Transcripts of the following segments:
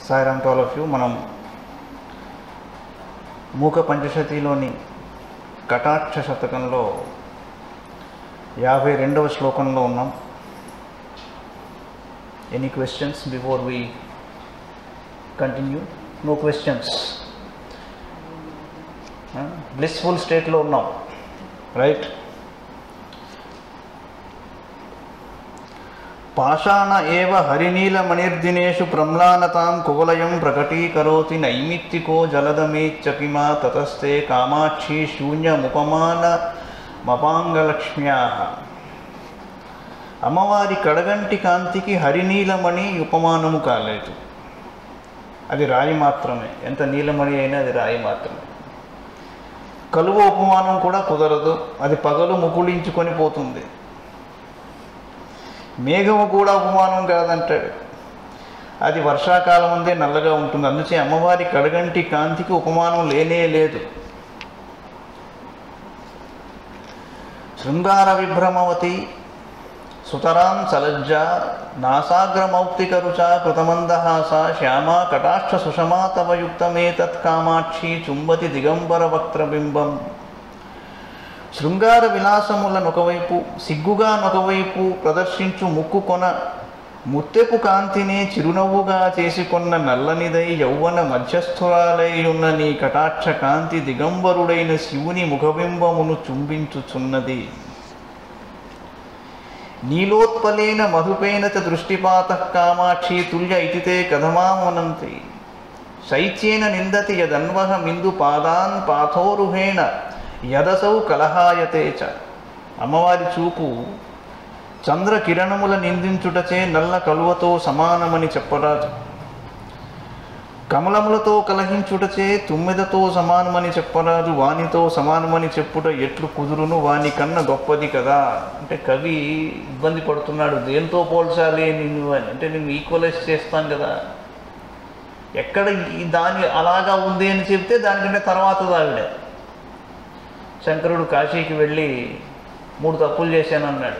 Sairam to all of you మనం మూక పంచశతిలోని కటాక్ష శతకంలో యాభై రెండవ శ్లోకంలో ఉన్నాం any questions before we continue no questions blissful స్టేట్లో ఉన్నాం రైట్ పాషాణ ఏవ హరినీలమణిర్దినేషు ప్రమ్లానతాం కువలయం ప్రకటీకరోతి నైమిత్తికో జలదమేచ్చకిమా తతస్తే కామాక్షి శూన్యముపమాన మపాంగలక్ష్మ్యా అమ్మవారి కడగంటి కాంతికి హరినీలమణి ఉపమానము కాలేదు అది రాయి మాత్రమే ఎంత నీలమణి అయినా అది రాయి మాత్రమే కలువ ఉపమానం కూడా కుదరదు అది పగలు ముకుళించుకొని పోతుంది మేఘము కూడా ఉపమానం కాదంటాడు అది వర్షాకాలం ఉందే నల్లగా ఉంటుంది అందుచే అమ్మవారి కడగంటి కాంతికి ఉపమానం లేనే లేదు శృంగార విభ్రమవతి సుతరాం సలజ్జ నాసాగ్రమౌక్తికరుచ కృతమందహాస శ్యామా కటాక్ష సుషమా తవ యుక్తమేతత్ కామాక్షి చుంబతి దిగంబర వక్త్రబింబం శృంగార విలాసములను ఒకవైపు సిగ్గుగా నొకవైపు ప్రదర్శించు ముక్కు కొన ముత్తెపు కాంతిని చిరునవ్వుగా చేసుకొన్న నల్లనిదై యౌవన మధ్యస్థురాలై ఉన్న నీ కటాక్ష కాంతి దిగంబరుడైన శివుని ముఖబింబమును చుంబించుచున్నది నీలోత్పలేన మధుపేన చ దృష్టిపాత కామాక్షి తుల్య ఇతితే కథమామనంతి శైత్యేన నిందతి యదన్వహ మిందు పాదాన్ పాథోరుహేణ యదసౌ కలహాయతే చ అమ్మవారి చూపు చంద్రకిరణముల నిందించుటచే నల్ల కలువతో సమానమని చెప్పరాదు కమలములతో కలహించుటచే తుమ్మెదతో సమానమని చెప్పరాదు వానితో సమానమని చెప్పుట ఎట్లు కుదురును వాని కన్నా గొప్పది కదా అంటే కవి ఇబ్బంది పడుతున్నాడు దేంతో పోల్చాలి నిన్ను అని అంటే నేను ఈక్వలైజ్ చేస్తాను కదా ఎక్కడ ఈ దాని అలాగా ఉంది అని చెప్తే దానికంటే తర్వాత ఆవిడ శంకరుడు కాశీకి వెళ్ళి మూడు తప్పులు చేశాను అన్నాడు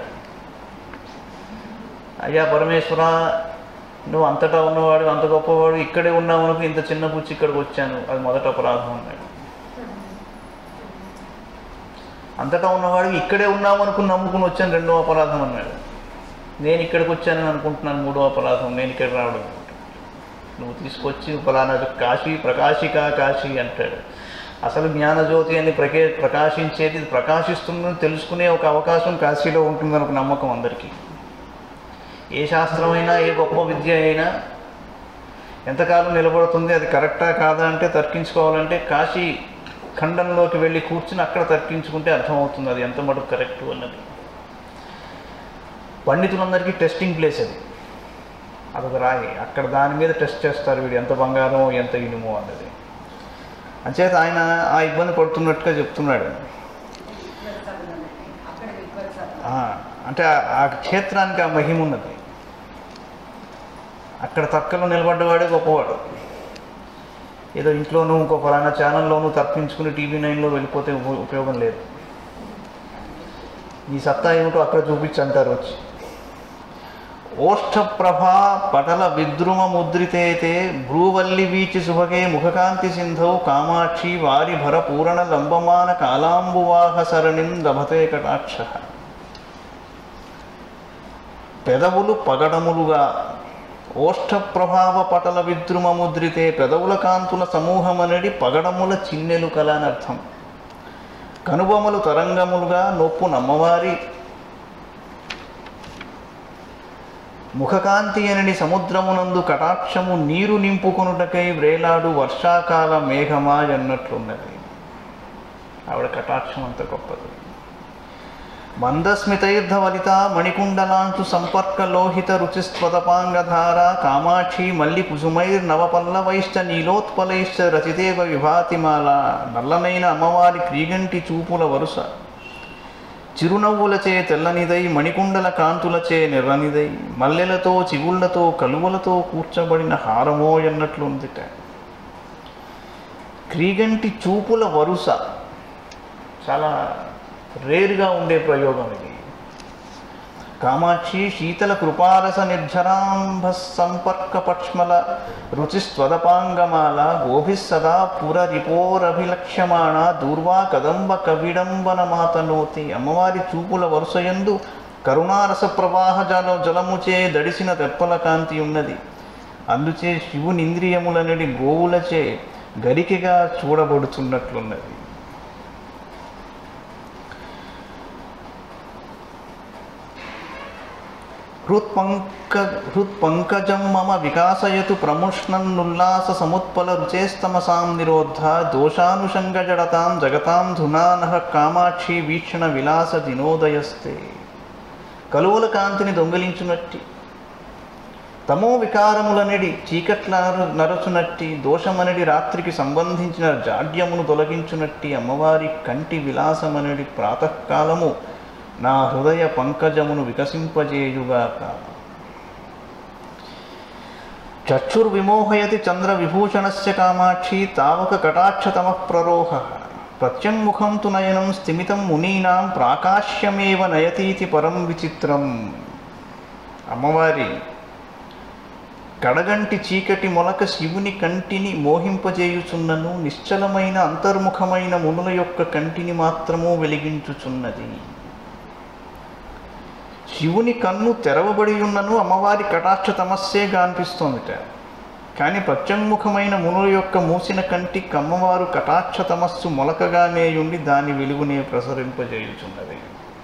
అయ్యా పరమేశ్వర నువ్వు అంతటా ఉన్నవాడు అంత గొప్పవాడు ఇక్కడే ఉన్నావు అనుకు ఇంత చిన్న పుచ్చి ఇక్కడికి వచ్చాను అది మొదట అపరాధం అన్నాడు అంతటా ఉన్నవాడు ఇక్కడే ఉన్నావు అనుకుని నమ్ముకుని వచ్చాను రెండో అపరాధం అన్నాడు నేను ఇక్కడికి వచ్చానని అనుకుంటున్నాను మూడో అపరాధం నేను ఇక్కడ రావడం నువ్వు తీసుకొచ్చి ఫలానా కాశీ ప్రకాశిక కాశీ అంటాడు అసలు జ్ఞానజ్యోతి అని ప్రకే ప్రకాశించేది ఇది ప్రకాశిస్తుందని తెలుసుకునే ఒక అవకాశం కాశీలో ఉంటుందని ఒక నమ్మకం అందరికీ ఏ శాస్త్రమైనా ఏ గొప్ప విద్య అయినా ఎంతకాలం నిలబడుతుంది అది కరెక్టా కాదా అంటే తర్కించుకోవాలంటే కాశీ ఖండంలోకి వెళ్ళి కూర్చుని అక్కడ తర్కించుకుంటే అర్థమవుతుంది అది ఎంత మటుకు కరెక్ట్ అన్నది పండితులందరికీ టెస్టింగ్ ప్లేస్ అది అదొక రాయి అక్కడ దాని మీద టెస్ట్ చేస్తారు వీడు ఎంత బంగారం ఎంత ఇనుము అన్నది అంచేత ఆయన ఆ ఇబ్బంది పడుతున్నట్టుగా చెప్తున్నాడు ఆ, అంటే ఆ- ఆ క్షేత్రానికి ఆ మహిమ ఉన్నది అక్కడ తక్కలో నిలబడ్డవాడే గొప్పవాడు ఏదో ఇంట్లోనూ ఇంకో ఫలానా ఛానల్లోనూ తప్పించుకుని టీవీ నైన్లో వెళ్ళిపోతే ఉప- ఉపయోగం లేదు నీ సత్తా ఏమిటో అక్కడ చూపించి అంటారు వచ్చి ఓష్ఠప్రభా పటల విద్రుమ ముద్రితేతే భ్రూవల్లి వీచి శుభగే ముఖకాంతి సింధౌ కామాక్షి వారి భర పూరణ లంబమాన కాలాంబువాహ సరణిం దభతే కటాక్ష పెదవులు పగడములుగా ఓష్ఠ ప్రభావ పటల విద్రుమ ముద్రితే పెదవుల కాంతుల సమూహమనడి పగడముల చిన్నెలు కల అని అర్థం కనుబొమలు తరంగములుగా నొప్పు నమ్మవారి ముఖకాంతి అనని సముద్రమునందు కటాక్షము నీరు నింపుకొనుటకై వ్రేలాడు వర్షాకాల మేఘమా అన్నట్లున్నది ఆవిడ కటాక్షం అంత గొప్పది మందస్మితైర్ధవలిత మణికుండలాంచు సంపర్క లోహిత రుచిస్వదపాంగధార కామాక్షి మల్లి కుసుమైర్నవపల్లవైశ్చ నీలోత్పలైశ్చ రచితేవ విభాతిమాల నల్లనైన అమ్మవారి క్రీగంటి చూపుల వరుస చిరునవ్వులచే తెల్లనిదై మణికుండల కాంతులచే నిర్రనిదై మల్లెలతో చిగుళ్లతో కలువలతో కూర్చబడిన హారమో అన్నట్లుందిట క్రీగంటి చూపుల వరుస చాలా రేరుగా ఉండే ప్రయోగం ఇది కామాక్షి శీతల కృపారస నిర్జరాంభ సంపర్క పక్ష్మల రుచిస్వదపాంగమాల గోభిः సదా పురరిపోరభిలక్ష్యమాణ దూర్వా కదంబ కవిడంబన మాతనోతి అమ్మవారి చూపుల వరుసయందు కరుణారస ప్రవాహ జల జలముచే దడిసిన తెప్పల కాంతి ఉన్నది అందుచే శివుని ఇంద్రియములనడి గోవులచే గరికెగా చూడబడుతున్నట్లున్నది హృత్పంక హృత్పంకజం మమ వికాసయతు ప్రముష్ణన్నుల్లాస సముత్పల రుచేస్తమసాం నిరోధ దోషానుషంగజడతాం జగతాం ధునానః కామాక్షి వీక్షణ విలాస దినోదయస్తే కలువల కాంతిని దొంగిలించునట్టి తమో వికారములనడి చీకట్ల నర- నరచునట్టి దోషమనడి రాత్రికి సంబంధించిన జాడ్యమును తొలగించునట్టి అమ్మవారి కంటి విలాసమనడి ప్రాతకాలము నా హృదయ పంకజమును వికసింపజేయుగాక చక్షుర్విమోహయతి చంద్ర విభూషణస్య కామాక్షి తావక కటాక్షతమ ప్రరోహ ప్రత్యంముఖం తు నయనం స్థిమితం మునీనాం ప్రాకాశ్యమేవ నయతీతి పరం విచిత్రం అమ్మవారి కడగంటి చీకటి మొలక శివుని కంటిని మోహింపజేయుచున్నను నిశ్చలమైన అంతర్ముఖమైన మునుల యొక్క కంటిని మాత్రము వెలిగించుచున్నది శివుని కన్ను తెరవబడి ఉన్నను అమ్మవారి కటాక్ష తమస్సేగా అనిపిస్తోందిట కానీ ప్రత్యంముఖమైన మునుల యొక్క మూసిన కంటి కమ్మవారు కటాక్ష తమస్సు మొలకగానే ఉండి దాని వెలుగునే ప్రసరింపజేయుచున్నది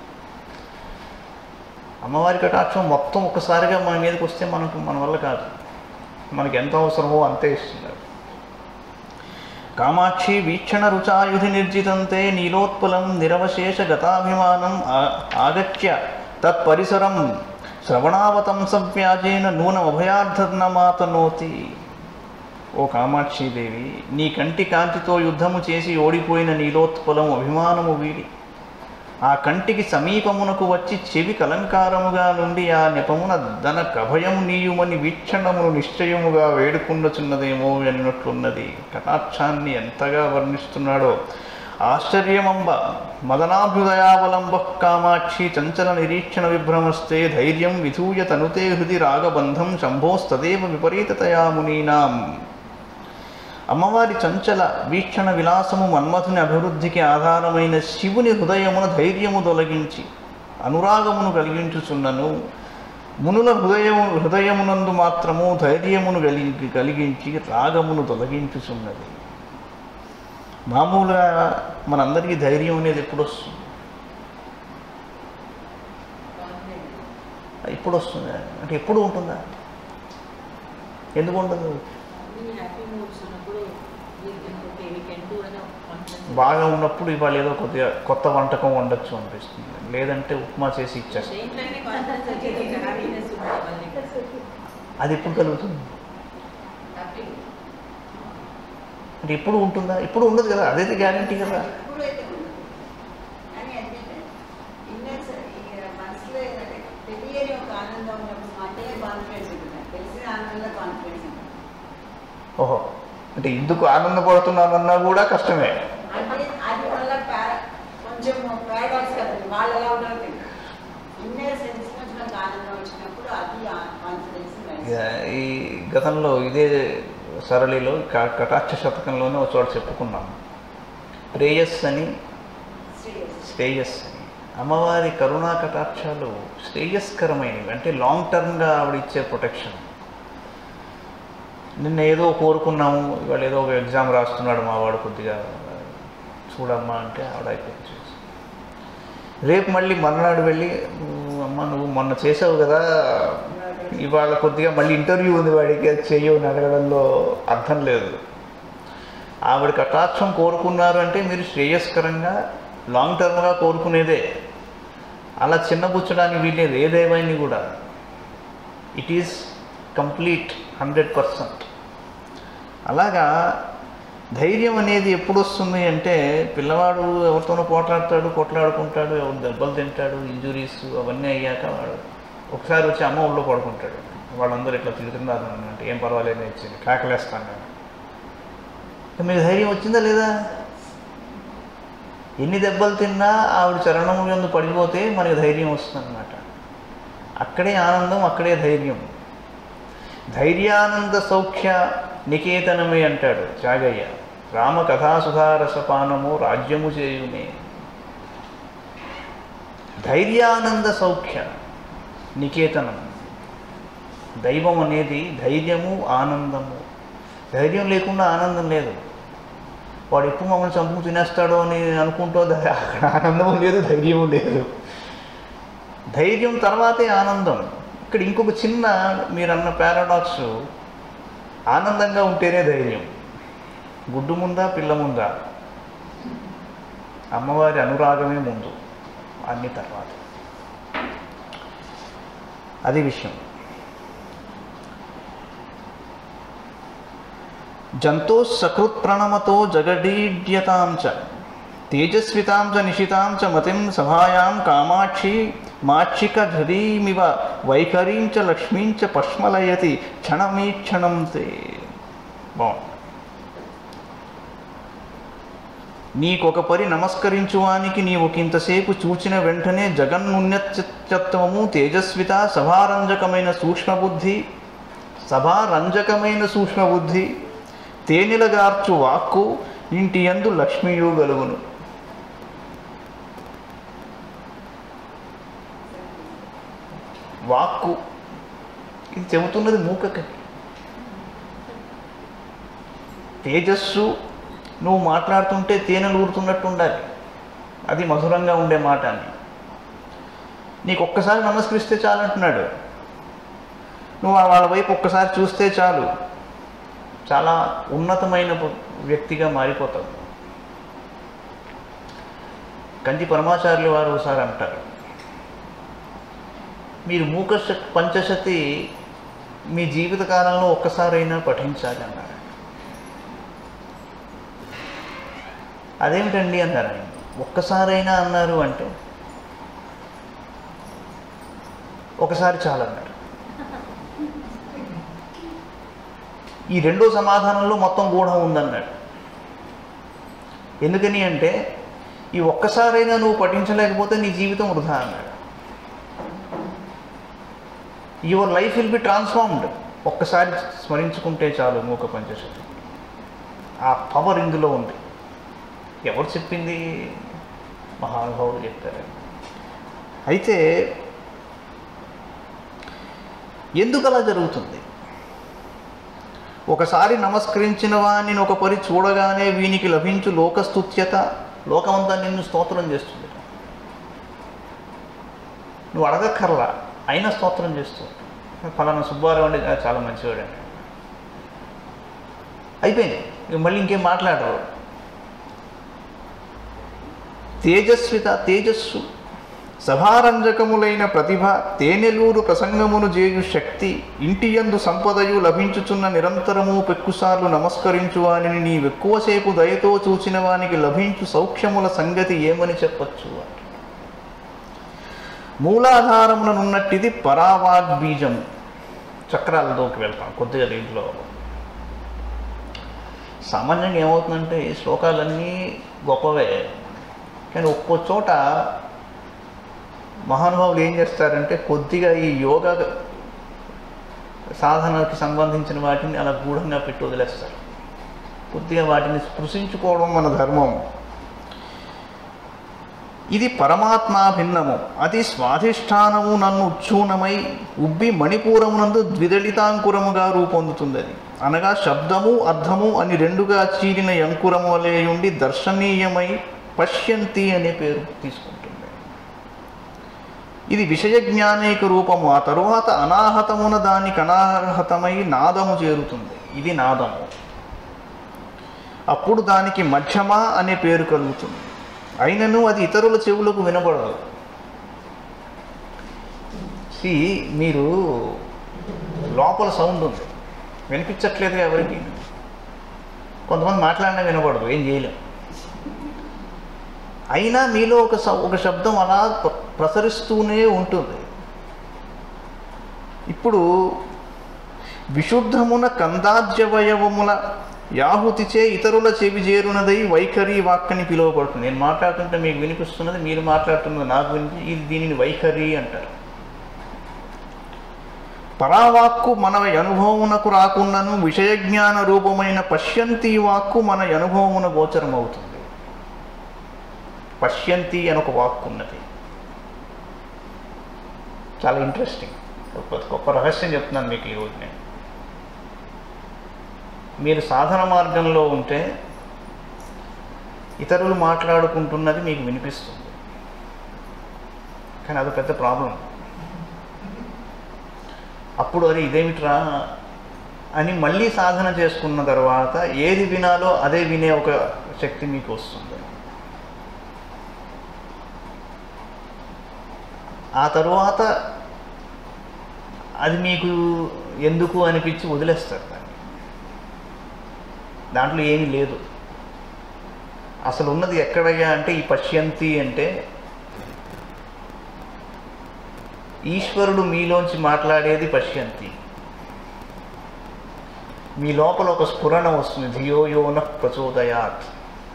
అమ్మవారి కటాక్షం మొత్తం ఒక్కసారిగా మన మీదకి వస్తే మనకు మన వల్ల కాదు మనకి ఎంత అవసరమో అంతే ఇస్తున్నారు కామాక్షి వీక్షణ రుచాయుధి నిర్జితంతే నీలోత్పలం నిరవశేష గతాభిమానం ఆ- ఆగత్య తత్పరిసరం శ్రవణావతంసవ్యాజేన నూనమభయార్థర్నమాతనోతి ఓ కామాక్షీదేవి నీ కంటి కాంతితో యుద్ధము చేసి ఓడిపోయిన నీలోత్పలం అభిమానము వీడి ఆ కంటికి సమీపమునకు వచ్చి చెవి కలంకారముగా నుండి ఆ నెపమున దన కభయము నీయుమని వీక్షణమును నిశ్చయముగా వేడుకున్నచున్నదేమో అన్నట్లున్నది కటాక్షాన్ని ఎంతగా వర్ణిస్తున్నాడో ఆశ్చర్యమంబ మదనాభ్యుదయావలంబ కామాక్షి చంచల నిరీక్షణ విభ్రమస్తే ధైర్యం విధూయ తనుతే హృది రాగబంధం శంభోస్తదేవ విపరీతతయా మునీనాం అమ్మవారి చంచల వీక్షణ విలాసము మన్మథుని అభివృద్ధికి ఆధారమైన శివుని హృదయమున ధైర్యము తొలగించి అనురాగమును కలిగించుచున్నను మునుల హృదయము హృదయమునందు మాత్రము ధైర్యమును కలిగి కలిగించి రాగమును తొలగించుచున్నది మామూలుగా మనందరికీ ధైర్యం అనేది ఎప్పుడు వస్తుంది ఎప్పుడు వస్తుంది అంటే ఎప్పుడు ఉంటుందా ఎందుకు ఉండదు హ్యాపీ మూడ్స్ ఉన్నప్పుడు ఓకే వీ కెన్ డూ అని కాన్ఫిడెన్స్ బాగా ఉన్నప్పుడు ఇవాళ ఏదో కొద్దిగా కొత్త వంటకం వండొచ్చు అనిపిస్తుంది లేదంటే ఉప్మా చేసి ఇచ్చేస్తాం దేంట్లోనే కాన్ఫిడెన్స్ వచ్చేది హ్యాపీనెస్ ఉంటుంది మళ్ళీ అది ఎప్పుడు కలుగుతుంది హ్యాపీ అంటే ఎప్పుడు ఉంటుందా ఇప్పుడు ఉండదు కదా అదైతే గ్యారంటీ కదా ఇప్పుడైతే ఉండదు. కానీ ఏంటంటే ఇన్నర్స్ ఈ మనసులో ఏంటంటే తెలియని ఒక ఆనందం ఉన్నప్పుడు మాత్రమే కాన్ఫిడెన్స్ ఉంటుంది తెలిసిన ఆనందంలో కాన్ఫిడెన్స్ ఉంటుంది ఓహో అంటే ఎందుకు ఆనందపడుతున్నానన్నా కూడా కష్టమే అంటే అది వల్ల పారా కొంచెం పారాడాక్స్ కదండి వాళ్ళు ఎలా ఉంటారో తెలియదు ఇన్నర్ సెన్స్ నుంచి మనకు ఆనందం వచ్చినప్పుడు అది కాన్ఫిడెన్స్ ఇక ఈ గతంలో ఇదే సరళిలో క- కటాక్ష శతకంలోనే ఒక చోట చెప్పుకున్నాం ప్రేయస్ అని శ్రేయస్ అని అమ్మవారి కరుణా కటాక్షాలు శ్రేయస్కరమైనవి అంటే లాంగ్ టర్మ్గా ఆవిడ ఇచ్చే ప్రొటెక్షన్ నిన్న ఏదో కోరుకున్నాము ఇవాళ ఏదో ఒక ఎగ్జామ్ రాస్తున్నాడు మా వాడు కొద్దిగా చూడమ్మా అంటే ఆవిడ అయిపోయింది చూసి. రేపు మళ్ళీ మర్నాడు వెళ్ళి "నువ్వు అమ్మ నువ్వు మొన్న చేసావు కదా ఇవాళ కొద్దిగా మళ్ళీ ఇంటర్వ్యూ ఉంది వాడికి అది చెయ్యవు అని అడగడంలో అర్థం లేదు ఆవిడ కటాక్షం కోరుకున్నారు అంటే మీరు శ్రేయస్కరంగా లాంగ్ టర్మ్గా కోరుకునేదే అలా చిన్నపుచ్చడానికి వీలేదు ఏదేమైనా కూడా it is complete hundred percent అలాగా ధైర్యం అనేది ఎప్పుడు వస్తుంది అంటే పిల్లవాడు ఎవరితోనో పోట్లాడతాడు కొట్లాడుకుంటాడు ఎవరు దెబ్బలు తింటాడు ఇంజురీస్ అవన్నీ అయ్యాక వాడు ఒకసారి వచ్చి అమ్మ ఒళ్ళో పడుకుంటాడు వాళ్ళందరూ ఇట్లా తిరుగుతున్నారు నన్ను అంటే ఏం పర్వాలేదు ఇచ్చింది కాకలేస్తాను నేను ఇక మీకు ధైర్యం వచ్చిందా లేదా ఎన్ని దెబ్బలు తిన్నా ఆవిడ చరణం ఎందు పడిపోతే మనకి ధైర్యం వస్తుంది అనమాట అక్కడే ఆనందం అక్కడే ధైర్యం ధైర్యానంద సౌఖ్య నికేతనమే అంటాడు త్యాగయ్య రామ కథాసుధారసపానము రాజ్యము చేయునే ధైర్యానంద సౌఖ్య నికేతనం దైవం అనేది ధైర్యము ఆనందము ధైర్యం లేకుండా ఆనందం లేదు వాడు ఎప్పుడు మమ్మల్ని చంపు తినేస్తాడో అని అనుకుంటూ ధై- అక్కడ ఆనందము లేదు ధైర్యము లేదు ధైర్యం తర్వాతే ఆనందం ఇక్కడ ఇంకొక చిన్న మీరు అన్న పారాడాక్స్ ఆనందంగా ఉంటేనే ధైర్యం గుడ్డు ముందా పిల్ల ముందా అమ్మవారి అనురాగమే ముందు అన్ని తర్వాత అది విషయం జంతో సకృత్ ప్రణమతో జగడీడ్యతాం చ తేజస్వితాం చ నిశితాం చ మతిం సభాయాం కామాక్షి మాక్షిక ధరీమివ వైఖరీం చ లక్ష్మీం చ పష్మలయతి క్షణమీక్షణం తే బాగుంది నీకొక పరి నమస్కరించువానికి నీవు కింతసేపు చూచిన వెంటనే జగన్నున్నత్యత్వము తేజస్విత సభారంజకమైన సూక్ష్మబుద్ధి సభారంజకమైన సూక్ష్మబుద్ధి తేనెలగార్చు వాక్కు ఇంటి యందు లక్ష్మియు గలుగును వాక్కు ఇది చెబుతున్నది మూకకి తేజస్సు నువ్వు మాట్లాడుతుంటే తేనెలు ఊరుతున్నట్టు ఉండాలి అది మధురంగా ఉండే మాట అని నీకు ఒక్కసారి నమస్కరిస్తే చాలు అంటున్నాడు నువ్వు ఆ వాళ్ళ వైపు ఒక్కసారి చూస్తే చాలు చాలా ఉన్నతమైన ప- వ్యక్తిగా మారిపోతావు కంచి పరమాచార్యులు వారు ఒకసారి అంటారు మీరు మూక శ- పంచశతి మీ జీవిత కాలంలో ఒక్కసారైనా పఠించాలి అన్నారు అదేమిటండి అన్నారు ఆయన ఒక్కసారైనా అన్నారు అంటే ఒకసారి చాలన్నారు ఈ రెండో సమాధానంలో మొత్తం గూఢం ఉందన్నాడు ఎందుకని అంటే ఈ ఒక్కసారైనా నువ్వు పఠించలేకపోతే నీ జీవితం వృధా అన్నాడు your life will be transformed ఒక్కసారి స్మరించుకుంటే చాలు మూక పంచశతి ఆ పవర్ ఇందులో ఉంది ఎవరు చెప్పింది మహానుభావులు చెప్పారు అయితే ఎందుకు అలా జరుగుతుంది ఒకసారి నమస్కరించిన వాణ్ణి ఒక పరి చూడగానే వీనికి లభించు లోకస్తుత్యత లోకమంతా నిన్ను స్తోత్రం చేస్తుంది నువ్వు అడగక్కర్లా అయినా స్తోత్రం చేస్తూ ఫలానా సుబ్బారావు అంటే "ఆ, చాలా మంచివాడు అని అయిపోయింది ఇక మళ్ళీ ఇంకేం మాట్లాడరు తేజస్విత తేజస్సు సభారంజకములైన ప్రతిభ తేనెలూరు ప్రసంగమును చేయు శక్తి ఇంటియందు సంపదయు లభించుచున్న నిరంతరము పెక్కుసార్లు నమస్కరించు వానిని నీవెక్కువసేపు దయతో చూచిన వానికి లభించు సౌఖ్యముల సంగతి ఏమని చెప్పచ్చు అంట. మూలాధారములనున్నట్టిది పరావాగ్బీజం చక్రాలలోకి వెళ్తాం కొద్దిగా దీంట్లో సామాన్యంగా ఏమవుతుందంటే ఈ శ్లోకాలన్నీ గొప్పవే కానీ ఒక్కో చోట మహానుభావులు ఏం చేస్తారంటే కొద్దిగా ఈ యోగా సాధనకి సంబంధించిన వాటిని అలా గూఢంగా పెట్టి వదిలేస్తారు కొద్దిగా వాటిని స్పృశించుకోవడం మన ధర్మం ఇది పరమాత్మాభిన్నము అది స్వాధిష్టానము నన్ను ఉచ్చూనమై ఉబ్బి మణిపూరమునందు ద్విదళితాంకురముగా రూపొందుతుంది అది అనగా శబ్దము అర్థము అని రెండుగా చీరిన అంకురము వలె ఉండి దర్శనీయమై పశ్యంతి అనే పేరు తీసుకుంటుంది ఇది విషయ జ్ఞానేక రూపము ఆ తరువాత అనాహతమున దానికి అనాహతమై నాదము చేరుతుంది ఇది నాదము అప్పుడు దానికి మధ్యమ అనే పేరు కలుగుతుంది అయినను అది ఇతరుల చెవులకు వినబడదు సి మీరు లోపల సౌండ్ ఉంది వినిపించట్లేదు ఎవరికి కొంతమంది మాట్లాడినా వినబడదు ఏం చేయలేం అయినా మీలో ఒక స- ఒక శబ్దం అలా ప్ర- ప్రసరిస్తూనే ఉంటుంది ఇప్పుడు విశుద్ధమున కందాజ్యవయవముల యాహుతిచే ఇతరుల చెవి చేరునదై వైఖరి వాక్కని పిలువబడుతుంది నేను మాట్లాడుతుంటే మీకు వినిపిస్తున్నది మీరు మాట్లాడుతున్నది నాకు వినిపి ఇది దీనిని వైఖరి అంటారు పరావాక్కు మన అనుభవమునకు రాకున్నను విషయజ్ఞాన రూపమైన పశ్యంతి వాక్కు మన అనుభవమున గోచరమవుతుంది పశ్యంతి అని ఒక వాక్కు ఉన్నది చాలా ఇంట్రెస్టింగ్ ఒక గొప్ప రహస్యం చెప్తున్నాను మీకు ఈరోజు నేను మీరు సాధన మార్గంలో ఉంటే ఇతరులు మాట్లాడుకుంటున్నది మీకు వినిపిస్తుంది కానీ అది పెద్ద ప్రాబ్లం అప్పుడు అది ఇదేమిట్రా అని మళ్ళీ సాధన చేసుకున్న తర్వాత ఏది వినాలో అదే వినే ఒక శక్తి మీకు వస్తుంది ఆ తరువాత అది మీకు ఎందుకు అనిపించి వదిలేస్తారు దాన్ని దాంట్లో ఏమీ లేదు అసలు ఉన్నది ఎక్కడయ్యా అంటే ఈ పశ్యంతి అంటే ఈశ్వరుడు మీలోంచి మాట్లాడేది పశ్యంతి మీ లోపల ఒక స్ఫురణ వస్తుంది ధియోయోన ప్రచోదయాత్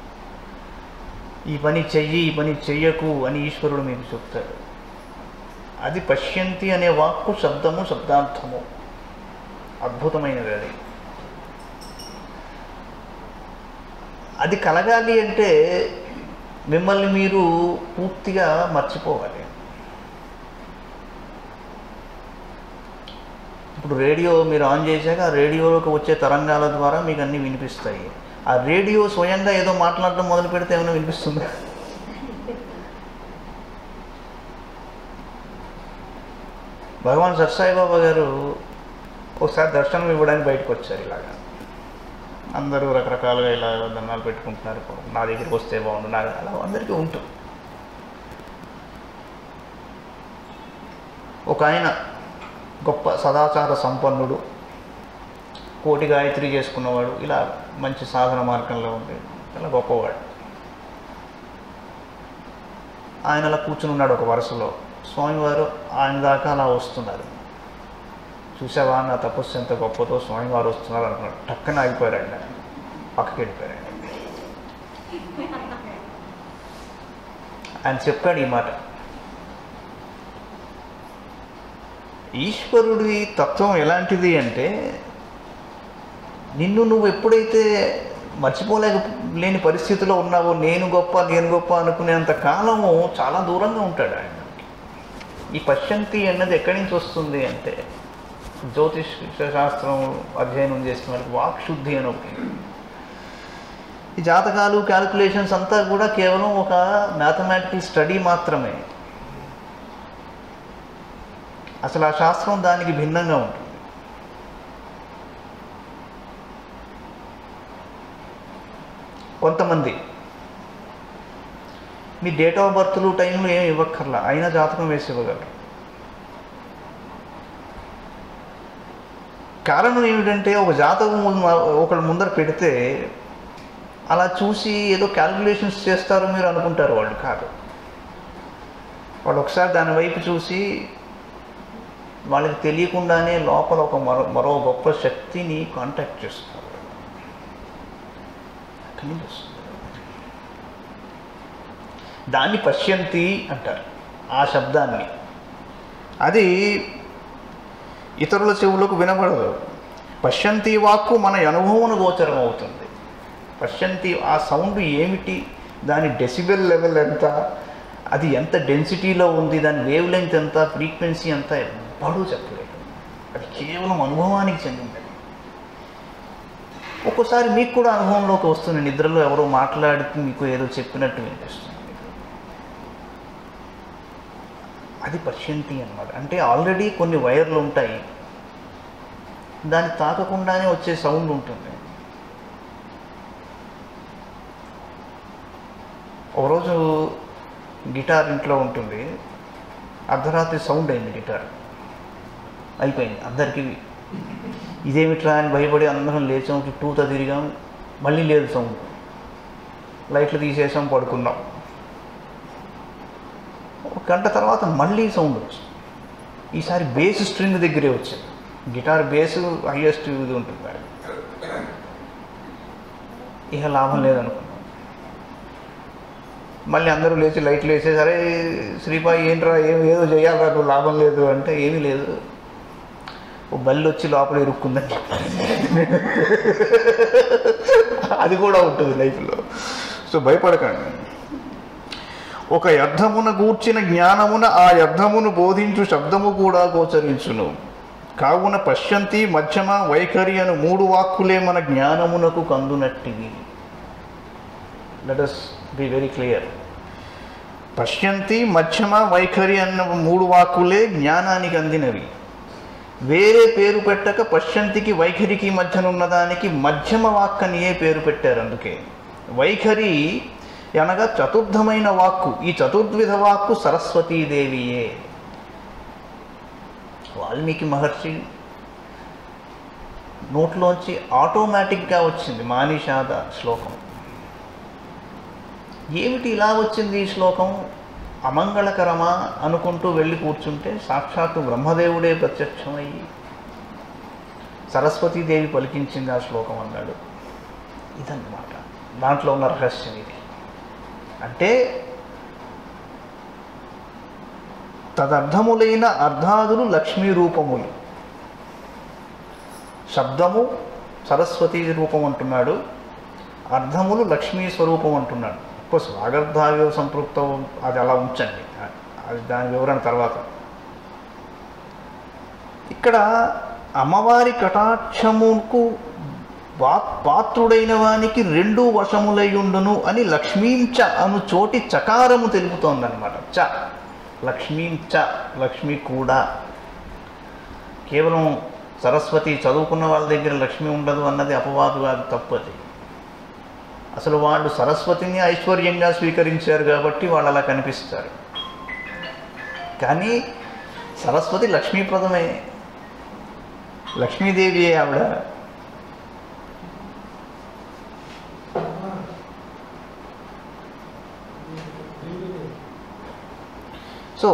ఈ పని చెయ్యి ఈ పని చెయ్యకు అని ఈశ్వరుడు మీకు చెప్తాడు అది పశ్యంతి అనే వాక్కు శబ్దము శబ్దార్థము అద్భుతమైనది అది అది కలగాలి అంటే మిమ్మల్ని మీరు పూర్తిగా మర్చిపోవాలి ఇప్పుడు రేడియో మీరు ఆన్ చేశాక ఆ రేడియోలోకి వచ్చే తరంగాల ద్వారా మీకు అన్నీ వినిపిస్తాయి ఆ రేడియో స్వయంగా ఏదో మాట్లాడడం మొదలు పెడితే ఏమైనా వినిపిస్తుందా భగవాన్ సత్సాయిబాబా గారు ఒకసారి దర్శనం ఇవ్వడానికి బయటకు వచ్చారు ఇలాగా అందరూ రకరకాలుగా ఇలా దండాలు పెట్టుకుంటున్నారు నా దగ్గరికి వస్తే బాగుండు నాకు అలా అందరికీ ఉంటుంది ఒక ఆయన గొప్ప సదాచార సంపన్నుడు కోటి గాయత్రి చేసుకున్నవాడు ఇలా మంచి సాధన మార్గంలో ఉండి చాలా గొప్పవాడు ఆయన అలా కూర్చుని ఉన్నాడు ఒక వరుసలో స్వామివారు ఆయన దాకా అలా వస్తున్నారు చూసావా నా తపస్సు ఎంత గొప్పతో స్వామివారు వస్తున్నారు అనుకున్నాడు టక్కన ఆగిపోయారండి ఆయన పక్కకి వెళ్ళిపోయారండి ఆయన చెప్పాడు ఈ మాట ఈశ్వరుడి తత్వం ఎలాంటిది అంటే నిన్ను నువ్వు ఎప్పుడైతే మర్చిపోలేక లేని పరిస్థితిలో ఉన్నావో నేను గొప్ప నేను గొప్ప అనుకునేంత కాలము చాలా దూరంగా ఉంటాడు ఆయన ఈ పశ్చంతి అన్నది ఎక్కడి నుంచి వస్తుంది అంటే జ్యోతిష్ శాస్త్రం అధ్యయనం చేసిన వాళ్ళకి వాక్శుద్ధి అని ఒకటి ఈ జాతకాలు క్యాలిక్యులేషన్స్ అంతా కూడా కేవలం ఒక మ్యాథమెటికల్ స్టడీ మాత్రమే అసలు ఆ శాస్త్రం దానికి భిన్నంగా ఉంటుంది కొంతమంది మీ డేట్ ఆఫ్ బర్త్లు టైంలో ఏం ఇవ్వక్కర్లా అయినా జాతకం వేసి ఇవ్వగలరు కారణం ఏమిటంటే ఒక జాతకం ఒకళ్ళ ముందర పెడితే అలా చూసి ఏదో క్యాల్కులేషన్స్ చేస్తారు మీరు అనుకుంటారు వాళ్ళు కాదు వాళ్ళు ఒకసారి దాని వైపు చూసి వాళ్ళకి తెలియకుండానే లోపల ఒక మరో మరో గొప్ప శక్తిని కాంటాక్ట్ చేస్తారు అక్కడి నుంచి వస్తుంది దాన్ని పశ్యంతి అంటారు ఆ శబ్దాన్ని అది ఇతరుల చెవులకు వినబడదు పశ్యంతి వాక్కు మన అనుభవం గోచరం అవుతుంది పశ్యంతి ఆ సౌండ్ ఏమిటి దాని డెసిబెల్ లెవెల్ ఎంత అది ఎంత డెన్సిటీలో ఉంది దాని వేవ్ లెంత్ ఎంత ఫ్రీక్వెన్సీ ఎంత ఎవ్వడూ చెప్పలేదు అది కేవలం అనుభవానికి చెందింది ఒక్కోసారి మీకు కూడా అనుభవంలోకి వస్తుంది నిద్రలో ఎవరో మాట్లాడుతూ మీకు ఏదో చెప్పినట్టు వినిపిస్తుంది అది పశ్యంతి అన్నమాట అంటే ఆల్రెడీ కొన్ని వైర్లు ఉంటాయి దాన్ని తాకకుండానే వచ్చే సౌండ్ ఉంటుంది ఒకరోజు గిటార్ ఇంట్లో ఉంటుంది అర్ధరాత్రి సౌండ్ అయింది గిటార్ అయిపోయింది అందరికీ ఇదేమిట్రా అని భయపడి అందరం లేచాం చుట్టూతో తిరిగాం మళ్ళీ లేదు సౌండ్ లైట్లు తీసేసాం పడుకున్నాం ఒక గంట తర్వాత మళ్ళీ సౌండ్ వచ్చింది ఈసారి బేస్ స్ట్రింగ్ దగ్గరే వచ్చింది గిటార్ బేస్ హైయెస్ట్ ఇది ఉంటుంది ఇక లాభం లేదనుకున్నాం మళ్ళీ అందరూ లేచి లైట్లు వేసేసి అరే శ్రీపాయి ఏంట్రా ఏం ఏదో చేయాలరా నువ్వు లాభం లేదు అంటే ఏమీ లేదు ఓ బల్లి వచ్చి లోపల ఇరుక్కుందని అది కూడా ఉంటుంది లైఫ్లో సో భయపడకండి ఒక అర్థమున గూర్చిన జ్ఞానమున ఆ అర్థమును బోధించు శబ్దము కూడా గోచరించును కావున పశ్యంతి మధ్యమ వైఖరి అను మూడు వాక్కులే మన జ్ఞానమునకు కందునట్టివి let us be very clear పశ్యంతి మధ్యమ వైఖరి అన్న మూడు వాక్కులే జ్ఞానానికి అందినవి వేరే పేరు పెట్టక పశ్యంతికి వైఖరికి మధ్యనున్న దానికి మధ్యమ వాక్కని ఏ పేరు పెట్టారు అందుకే వైఖరి అనగా చతుర్థమైన వాక్కు ఈ చతుర్విధ వాక్కు సరస్వతీదేవియే వాల్మీకి మహర్షి నోట్లోంచి ఆటోమేటిక్గా వచ్చింది మానిషాద శ్లోకం ఏమిటి ఇలా వచ్చింది ఈ శ్లోకం అమంగళకరమా అనుకుంటూ వెళ్ళి కూర్చుంటే సాక్షాత్తు బ్రహ్మదేవుడే ప్రత్యక్షమయ్యి సరస్వతీదేవి పలికించింది ఆ శ్లోకం అన్నాడు ఇదన్నమాట దాంట్లో ఉన్న రహస్యం ఇది అంటే తదర్థములైన అర్ధాదులు లక్ష్మీ రూపములు శబ్దము సరస్వతీ రూపం అంటున్నాడు అర్థములు లక్ష్మీ స్వరూపం అంటున్నాడు కోర్స్ వాగర్ధావ్య సంపృక్తం అది అలా ఉంచండి అది దాని వివరణ తర్వాత ఇక్కడ అమ్మవారి కటాక్షముకు వా పాత్రుడైన వానికి రెండు వశములయ్యుండును అని లక్ష్మీంచ అను చోటి చకారము తెలుపుతోందన్నమాట చ లక్ష్మీంచ లక్ష్మి కూడా కేవలం సరస్వతి చదువుకున్న వాళ్ళ దగ్గర లక్ష్మి ఉండదు అన్నది అపవాదు కాదు తప్పది అసలు వాళ్ళు సరస్వతిని ఐశ్వర్యంగా స్వీకరించారు కాబట్టి వాళ్ళు అలా కనిపిస్తారు కానీ సరస్వతి లక్ష్మీప్రదమే లక్ష్మీదేవియే ఆవిడ సో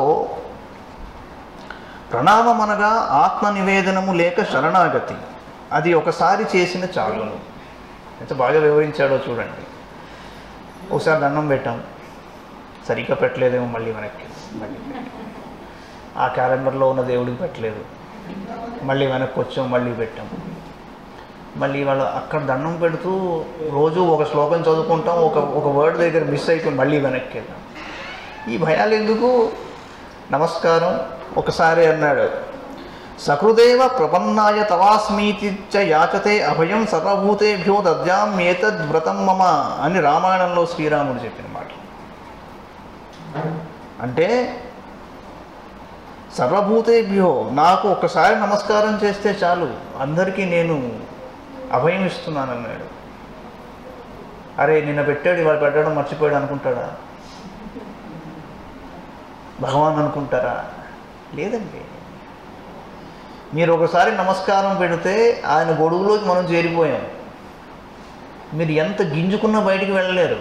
ప్రణామం అనగా ఆత్మ నివేదనము లేక శరణాగతి అది ఒకసారి చేసిన చాలును ఎంత బాగా వివరించాడో చూడండి ఒకసారి దండం పెట్టాం సరిగ్గా పెట్టలేదేమో మళ్ళీ వెనక్కి మళ్ళీ ఆ క్యాలెండర్లో ఉన్న దేవుడికి పెట్టలేదు మళ్ళీ వెనక్కి వచ్చాం మళ్ళీ పెట్టాం మళ్ళీ వాళ్ళు అక్కడ దండం పెడుతూ రోజు ఒక శ్లోకం చదువుకుంటాం ఒక ఒక వర్డ్ దగ్గర మిస్ అయిపోయి మళ్ళీ వెనక్కి వెళ్తాం ఈ భయాలు ఎందుకు నమస్కారం ఒకసారి అన్నాడు సకృదేవ ప్రపన్నాయ తవాస్మీతి చ యాచతే అభయం సర్వభూతేభ్యో దద్యామ్యేతద్ వ్రతం మమ అని రామాయణంలో శ్రీరాముడు చెప్పిన మాట అంటే సర్వభూతేభ్యో నాకు ఒకసారి నమస్కారం చేస్తే చాలు అందరికీ నేను అభయం ఇస్తున్నానన్నాడు అరే నిన్న పెట్టాడు ఇవాళ పెట్టడం మర్చిపోయాడు అనుకుంటాడా భగవాన్ అనుకుంటారా లేదండి మీరు ఒకసారి నమస్కారం పెడితే ఆయన గొడుగులోకి మనం చేరిపోయాం మీరు ఎంత గింజుకున్నా బయటికి వెళ్ళలేరు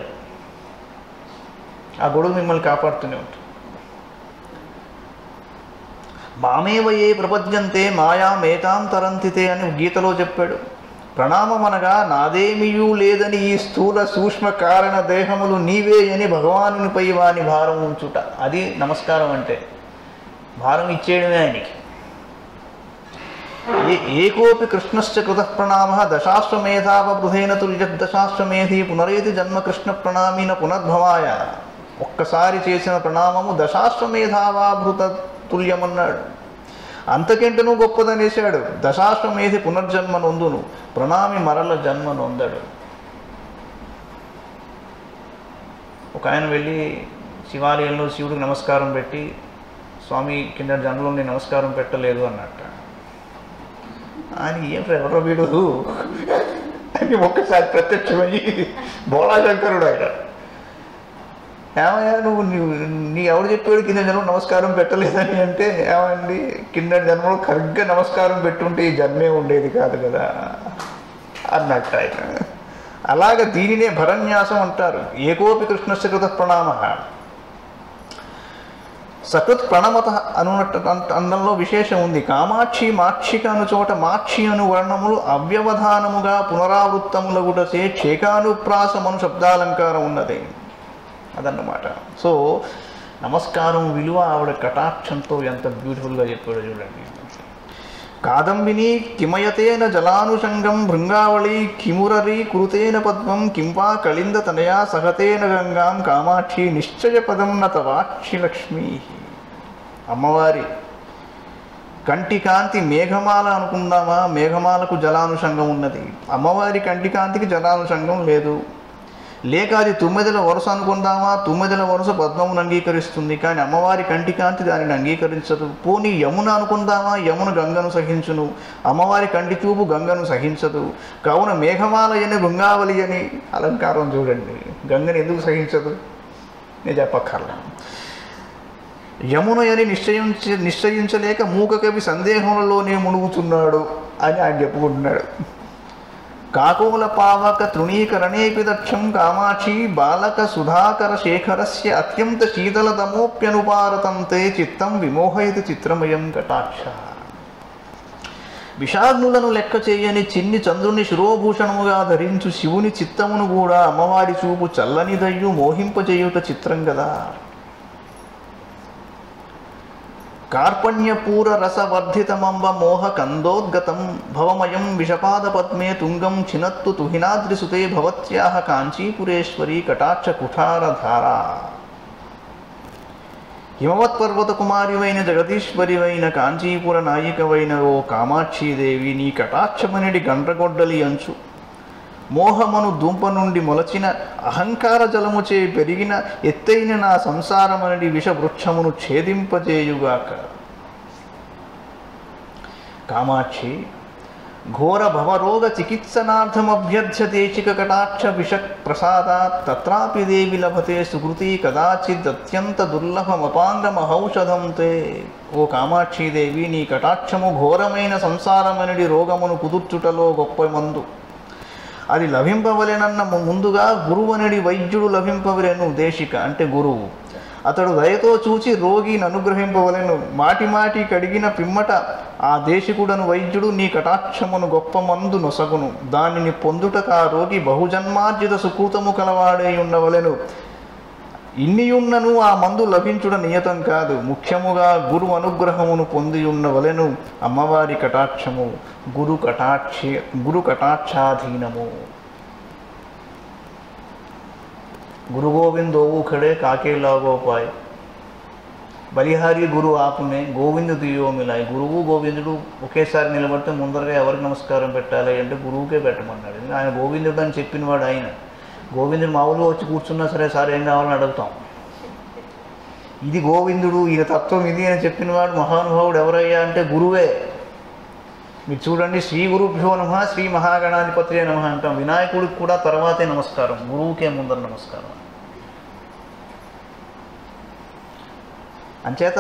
ఆ గొడుగు మిమ్మల్ని కాపాడుతూనే ఉంటుంది మామేవ ఏ ప్రపద్యంతే మాయామేతాం తరంతితే అని గీతలో చెప్పాడు ప్రణామం అనగా నాదేమియూ లేదని ఈ స్థూల సూక్ష్మ కారణ దేహములు నీవే అని భగవానునిపై వాని భారం ఉంచుట అది నమస్కారం అంటే భారం ఇచ్చేయడమే ఆయనకి ఏ ఏకోపి కృష్ణశ్చ కృత ప్రణామ దశాశ్వమేధావబృధేన తుల్య దశాశ్వమేధి పునరేతి జన్మ కృష్ణ ప్రణామిన పునర్భవాయ ఒక్కసారి చేసిన ప్రణామము దశాశ్వమేధావాభృత తుల్యమన్నాడు అంతకంటను గొప్పదనేశాడు దశాశ్వమేధి పునర్జన్మ నొందును ప్రణామి మరల జన్మ నొందడు ఒక ఆయన వెళ్ళి శివాలయంలో శివుడికి నమస్కారం పెట్టి స్వామి కింద జన్మలో నేను నమస్కారం పెట్టలేదు అన్నట్ట ఆయన ఏం ఎవరో వీడు అని ఒక్కసారి ప్రత్యక్షమయ్యి బోళాశంకరుడు ఆయన ఏమయ్యా నువ్వు నువ్వు నీ ఎవరు చెప్పాడు కింద జన్మ నమస్కారం పెట్టలేదని అంటే ఏమండి కింద జన్మలో కరెక్ట్గా నమస్కారం పెట్టుంటే ఈ జన్మే ఉండేది కాదు కదా అన్నట్టు ఆయన అలాగ దీనినే భరన్యాసం అంటారు ఏకోపి కృష్ణస్య కృత ప్రణామ సకృత్ ప్రణమత అనున్నట్టు అందంలో విశేషం ఉంది కామాక్షి మాక్షిక అను చోట మాక్షి అను వర్ణములు అవ్యవధానముగా పునరావృత్తములగుటచే క్షేకానుప్రాసమను శబ్దాలంకారం ఉన్నది అదన్నమాట సో నమస్కారం విలువ ఆవిడ కటాక్షంతో ఎంత బ్యూటిఫుల్గా చెప్పాడో చూడండి కాదంబిని కిమయతేన జలానుషంగం భృంగావళి కిమురరి కురుతేన పద్మం కింవా కళింద తనయా సహతేన గంగాం కామాక్షి నిశ్చయ పదం నతవాక్షి లక్ష్మీ అమ్మవారి కంటి కాంతి మేఘమాల అనుకుందామా మేఘమాలకు జలానుషంగం ఉన్నది అమ్మవారి కంటి కాంతికి జలానుషంగం లేదు లేక అది తుమ్మెదల వరుస అనుకుందామా తుమ్మెదల వరుస పద్మమును అంగీకరిస్తుంది కానీ అమ్మవారి కంటి కాంతి దానిని అంగీకరించదు పోనీ యమున అనుకుందామా యమున గంగను సహించును అమ్మవారి కంటి చూపు గంగను సహించదు కావున మేఘమాల అని గంగావలి అని అలంకారం చూడండి గంగని ఎందుకు సహించదు నేను చెప్పక్కర్లా యమున అని నిశ్చయించ నిశ్చయించలేక మూక కవి సందేహంలోనే మునుగుతున్నాడు అని ఆయన చెప్పుకుంటున్నాడు కాకోల పావక తృణీకరణేపి దక్షం కామాక్షి బాలక సుధాకర శేఖరస్య అత్యంత శీతలతమోప్యనుపారతంతే చిత్తం విమోహయతి చిత్రమయం కటాక్ష విషాగ్నులను లెక్క చేయని చిన్ని చంద్రుని శిరోభూషణముగా ధరించు శివుని చిత్తమును కూడా అమ్మవారి చూపు చల్లనిదయ్యు మోహింపజేయుట చిత్రం కదా కార్పణ్యపూర రసవర్ధితమంబ మోహ కందోద్గతం భవమయం విషపాద పద్మే తుంగం చినత్తు తుహినాద్రిసుతే భవత్యాహ కాంచీపురేశ్వరి కటాక్ష కుఠారధారా హిమవత్ పర్వత కుమారివైన జగదీశ్వరివైన కాంచీపుర నాయికవైన ఓ కామాక్షీదేవి నీ కటాక్షమనిడి గండ్రగొడ్డలి అంచు మోహమను దుంప నుండి మొలచిన అహంకార జలముచే పెరిగిన ఎత్తైన నా సంసారమనడి విషవృక్షమును ఛేదింపజేయుగాక కామాక్షి ఘోర భవరోగ చికిత్సనార్థమభ్యర్థ్యదేశిక కటాక్ష విష ప్రసాదాత్ తత్రాపి దేవి లభతే సుకృతి కదాచిద్ అత్యంత దుర్లభమపాంగమహౌషధం తే ఓ కామాక్షీదేవి నీ కటాక్షము ఘోరమైన సంసారమనిడి రోగమును కుదుర్చుటలో గొప్ప మందు అది లభింపవలెనన్న ముందుగా గురువనడి వైద్యుడు లభింపవలెను దేశిక అంటే గురువు అతడు దయతో చూచి రోగిని అనుగ్రహింపవలెను మాటి మాటి కడిగిన పిమ్మట ఆ దేశికుడను వైద్యుడు నీ కటాక్షమును గొప్ప మందు నొసగును దానిని పొందుటకు ఆ రోగి బహుజన్మార్జిత సుకృతము కలవాడే ఉండవలెను ఇన్నియున్నను ఆ మందు లభించుట నియతం కాదు ముఖ్యముగా గురు అనుగ్రహమును పొంది ఉన్నవలెను అమ్మవారి కటాక్షము గురు కటాక్ష గురు కటాక్షాధీనము గురు గోవింద్ ఓవు ఖడే కాకే లాగోపాయ్ బలిహారి గురు ఆపునే గోవిందు దియో మిలాయ్ గురువు గోవిందుడు ఒకేసారి నిలబడితే ముందరగా ఎవరికి నమస్కారం పెట్టాలి అంటే గురువుకే పెట్టమన్నాడు ఎందుకంటే ఆయన గోవిందుడు అని చెప్పినవాడు ఆయన గోవిందుడు మామూలుగా వచ్చి కూర్చున్నా సరే సార్ ఏం కావాలని అడుగుతాం ఇది గోవిందుడు ఈయన తత్వం ఇది అని చెప్పినవాడు మహానుభావుడు ఎవరయ్యా అంటే గురువే మీరు చూడండి శ్రీ గురుభ్యో నమ శ్రీ మహాగణాధిపతి నమ అంటాం వినాయకుడికి కూడా తర్వాతే నమస్కారం గురువుకే ముందర నమస్కారం అంచేత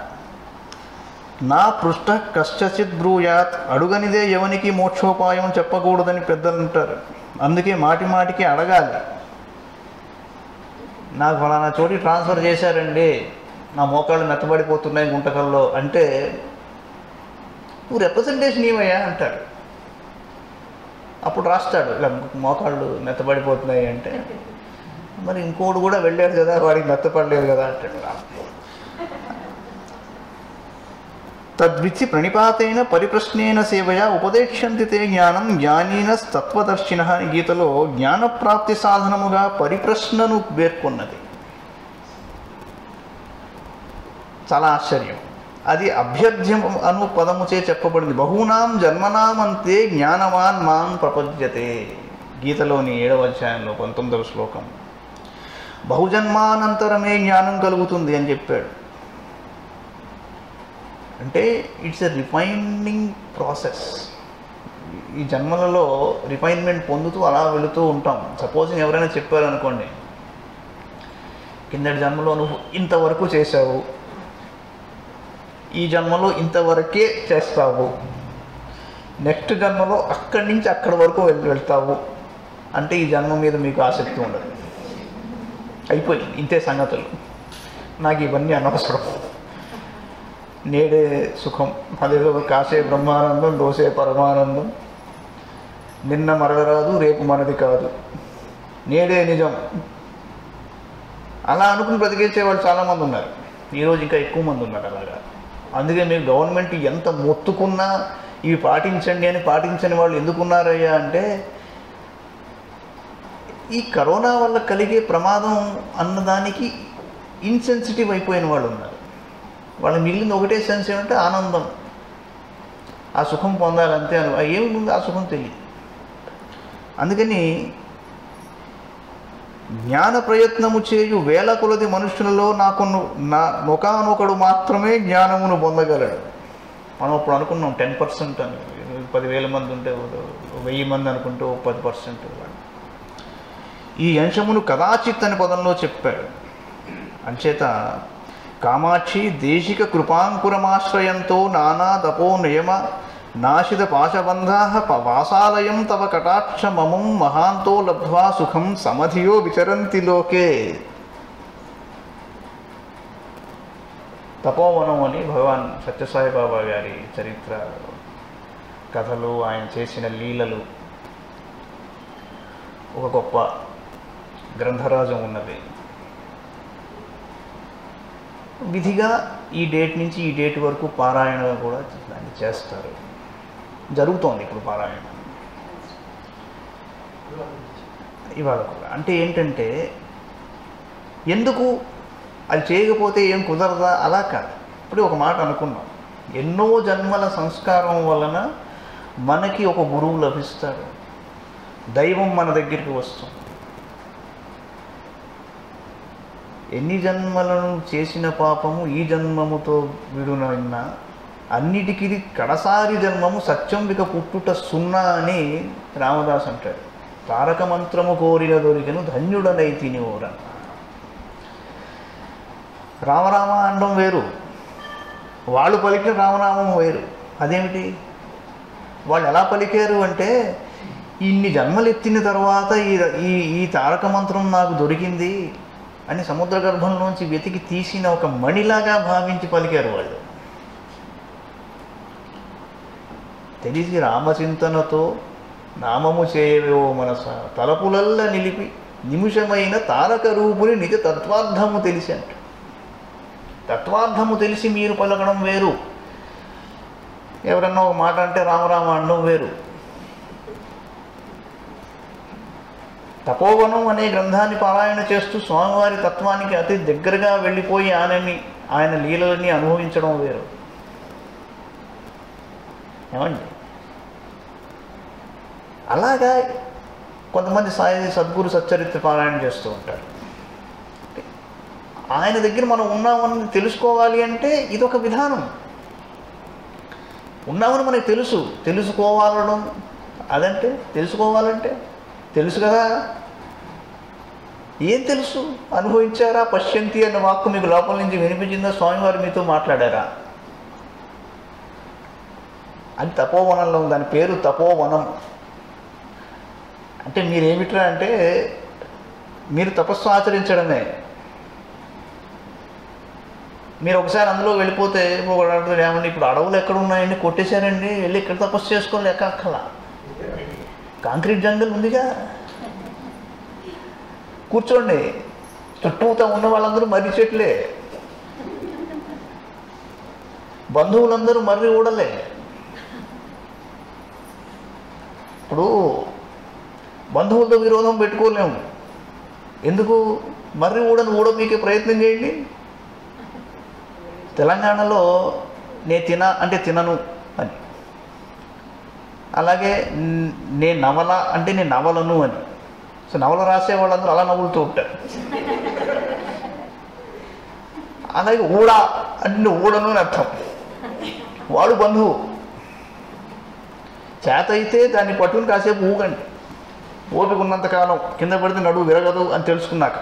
నా పృష్ఠ కశ్చిత్ బ్రూయాత్ అడుగనిదే ఎవనికి మోక్షోపాయం చెప్పకూడదని పెద్దలు అంటారు అందుకే మాటి మాటికి అడగాలి నాకు ఫలానా చోటి ట్రాన్స్ఫర్ చేశారండి నా మోకాళ్ళు మెత్తబడిపోతున్నాయి గుంటకల్లో అంటే నువ్వు రిప్రజెంటేషన్ ఏమయ్యా అంటాడు అప్పుడు రాస్తాడు ఇలా మోకాళ్ళు మెత్తబడిపోతున్నాయి అంటే మరి ఇంకోడు కూడా వెళ్ళాడు కదా వాడికి మెత్తపడలేదు కదా అంటాడు తద్విచ్చి ప్రణిపాతైన పరిప్రశ్నేన సేవయా ఉపదేక్షంతి తే జ్ఞానం జ్ఞానీనస్తత్వదర్శిన అని గీతలో జ్ఞానప్రాప్తి సాధనముగా పరిప్రశ్నను పేర్కొన్నది చాలా ఆశ్చర్యం అది అభ్యర్థ్యం అను పదముచే చెప్పబడింది బహూనాం జన్మనామంతే జ్ఞానవాన్ మాం ప్రపద్యతే గీతలోని ఏడవ అధ్యాయంలో పంతొమ్మిదవ శ్లోకం బహుజన్మానంతరమే జ్ఞానం కలుగుతుంది అని చెప్పాడు అంటే ఇట్స్ ఎ రిఫైనింగ్ ప్రాసెస్ ఈ జన్మలలో రిఫైన్మెంట్ పొందుతూ అలా వెళుతూ ఉంటాం సపోజ్ ఎవరైనా చెప్పారనుకోండి కిందటి జన్మలో నువ్వు ఇంతవరకు చేసావు ఈ జన్మలో ఇంతవరకే చేస్తావు నెక్స్ట్ జన్మలో అక్కడి నుంచి అక్కడి వరకు వెళ్ళి వెళ్తావు అంటే ఈ జన్మ మీద మీకు ఆసక్తి ఉండదు అయిపోయింది ఇంతే సంగతులు నాకు ఇవన్నీ అనవసరం నేడే సుఖం అదేదో కాసే బ్రహ్మానందం దోసే పరమానందం నిన్న మరగరాదు రేపు మనది కాదు నేడే నిజం అలా అనుకుని బ్రతికేసే వాళ్ళు చాలామంది ఉన్నారు ఈరోజు ఇంకా ఎక్కువ మంది ఉన్నారు అలాగా అందుకే మీరు గవర్నమెంట్ ఎంత మొత్తుకున్నా ఇవి పాటించండి అని పాటించని వాళ్ళు ఎందుకున్నారయ్యా అంటే ఈ కరోనా వల్ల కలిగే ప్రమాదం అన్నదానికి ఇన్సెన్సిటివ్ అయిపోయిన వాళ్ళు ఉన్నారు వాళ్ళకి మిగిలింది ఒకటే సెన్స్ ఏమంటే ఆనందం ఆ సుఖం పొందాలంతే అని ఏముంది ఆ సుఖం తెలియదు అందుకని జ్ఞాన ప్రయత్నము చేయు వేల కొలది మనుషులలో నాకు నా ఒకనొకడు మాత్రమే జ్ఞానమును పొందగలడు మనం ఇప్పుడు అనుకున్నాం టెన్ పర్సెంట్ అని పదివేల మంది ఉంటే ఓ వెయ్యి మంది అనుకుంటే ఓ పది పర్సెంట్ ఈ అంశమును కదాచిత్ అని పదంలో చెప్పాడు అంచేత కామాక్షి దేశిక కృపాంకురమాశ్రయంతో నానా తపో నియమ నాశిత పాశబంధా వాసాలయం తవ కటాక్ష మమం మహాంతో లబ్ధ్వా సుఖం సమధియో విచరంతి లోకే తపోవనం అని భగవాన్ సత్యసాయి బాబా గారి చరిత్ర కథలు ఆయన చేసిన లీలలు ఒక గొప్ప గ్రంథరాజం ఉన్నది విధిగా ఈ డేట్ నుంచి ఈ డేట్ వరకు పారాయణ కూడా దాన్ని చేస్తారు జరుగుతోంది ఇప్పుడు పారాయణ ఇవాళ కూడా అంటే ఏంటంటే ఎందుకు అది చేయకపోతే ఏం కుదరదా అలా కాదు ఇప్పుడు ఒక మాట అనుకున్నాం ఎన్నో జన్మల సంస్కారం వలన మనకి ఒక గురువు లభిస్తాడు దైవం మన దగ్గరికి వస్తుంది ఎన్ని జన్మలను చేసిన పాపము ఈ జన్మముతో విడునన్నా అన్నిటికీ కడసారి జన్మము సత్యంబిక పుట్టుట సున్నా అని రామదాస్ అంటాడు తారక మంత్రము కోరిన దొరికెను ధన్యుడనై తిని ఓరన్న రామరామ అనడం వేరు వాళ్ళు పలికిన రామనామం వేరు అదేమిటి వాళ్ళు ఎలా పలికారు అంటే ఇన్ని జన్మలు ఎత్తిన తర్వాత ఈ ఈ ఈ తారక మంత్రం నాకు దొరికింది అని సముద్ర గర్భంలోంచి వెతికి తీసిన ఒక మణిలాగా భావించి పలికారు వాళ్ళు తెలిసి రామచింతనతో నామము చేయవో మనస తలపులల్ల నిలిపి నిమిషమైన తారక రూపుని నిజ తత్వార్థము తెలిసి అంట తత్వార్థము తెలిసి మీరు పలకడం వేరు ఎవరన్నా ఒక మాట అంటే రామరామ అనడం వేరు తపోవనం అనే గ్రంథాన్ని పారాయణ చేస్తూ స్వామివారి తత్వానికి అతి దగ్గరగా వెళ్ళిపోయి ఆయనని ఆయన లీలలని అనుభవించడం వేరు ఏమండి అలాగా కొంతమంది సాయి సద్గురు సచ్చరిత్ర పారాయణ చేస్తూ ఉంటారు ఆయన దగ్గర మనం ఉన్నామని తెలుసుకోవాలి అంటే ఇదొక విధానం ఉన్నామని మనకు తెలుసు తెలుసుకోవాలడం అదంటే తెలుసుకోవాలంటే తెలుసు కదా ఏం తెలుసు అనుభవించారా పశ్యంతి అన్న వాక్కు మీకు లోపల నుంచి వినిపించిందా స్వామివారు మీతో మాట్లాడారా అది తపోవనంలో ఉంది దాని పేరు తపోవనం అంటే మీరేమిట్రా అంటే మీరు తపస్సు ఆచరించడమే మీరు ఒకసారి అందులో వెళ్ళిపోతే ఇప్పుడు ఒకడు అంటాడు, ఏమండి ఇప్పుడు అడవులు ఎక్కడ ఉన్నాయండి కొట్టేశారండి వెళ్ళి ఇక్కడ తపస్సు చేసుకోవాలి ఎక్క అక్కల కాంక్రీట్ జంగల్ ఉందిగా కూర్చోండి చుట్టూతా ఉన్న వాళ్ళందరూ మర్రి చెట్లే బంధువులందరూ మర్రి ఊడలే ఇప్పుడు బంధువులతో విరోధం పెట్టుకోలేము ఎందుకు మర్రి ఊడను ఊడమీకే ప్రయత్నం చేయండి తెలంగాణలో నే తిన అంటే తినను అని అలాగే న్- నే నవల అంటే నేను నవలను అని సో నవల రాసే వాళ్ళందరూ అలా నవ్వులుతూ ఉంటారు అలాగే ఊడా అంటే నువ్వు ఊడను అని అర్థం వాడు బంధువు చేత అయితే దాన్ని పట్టుకుని కాసేపు ఊగండి ఓపిక ఉన్నంతకాలం కింద పడితే నడువు విరగదు అని తెలుసుకున్నాక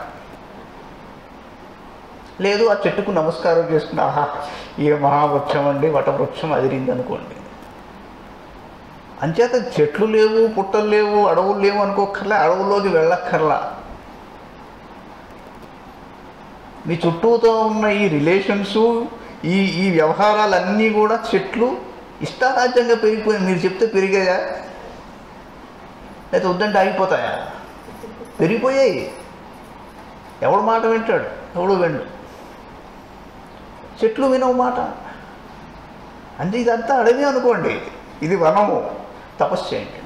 లేదు ఆ చెట్టుకు నమస్కారం చేసుకుని ఆహా ఏ మహావృక్షం అండి వటవృక్షం అదిరింది అనుకోండి అంచేత చెట్లు లేవు పుట్టలు లేవు అడవులు లేవు అనుకోకర్లా అడవుల్లోకి వెళ్ళక్కర్లా మీ చుట్టూతో ఉన్న ఈ రిలేషన్స్ ఈ ఈ వ్యవహారాలన్నీ కూడా చెట్లు ఇష్టారాజ్యంగా పెరిగిపోయి మీరు చెప్తే పెరిగాయా లేకపోతే వద్దంటే ఆగిపోతాయా పెరిగిపోయాయి ఎవడు మాట వింటాడు ఎవడు విండు చెట్లు వినవు మాట అంటే ఇదంతా అడవి అనుకోండి ఇది వనము తపస్సు చేయండి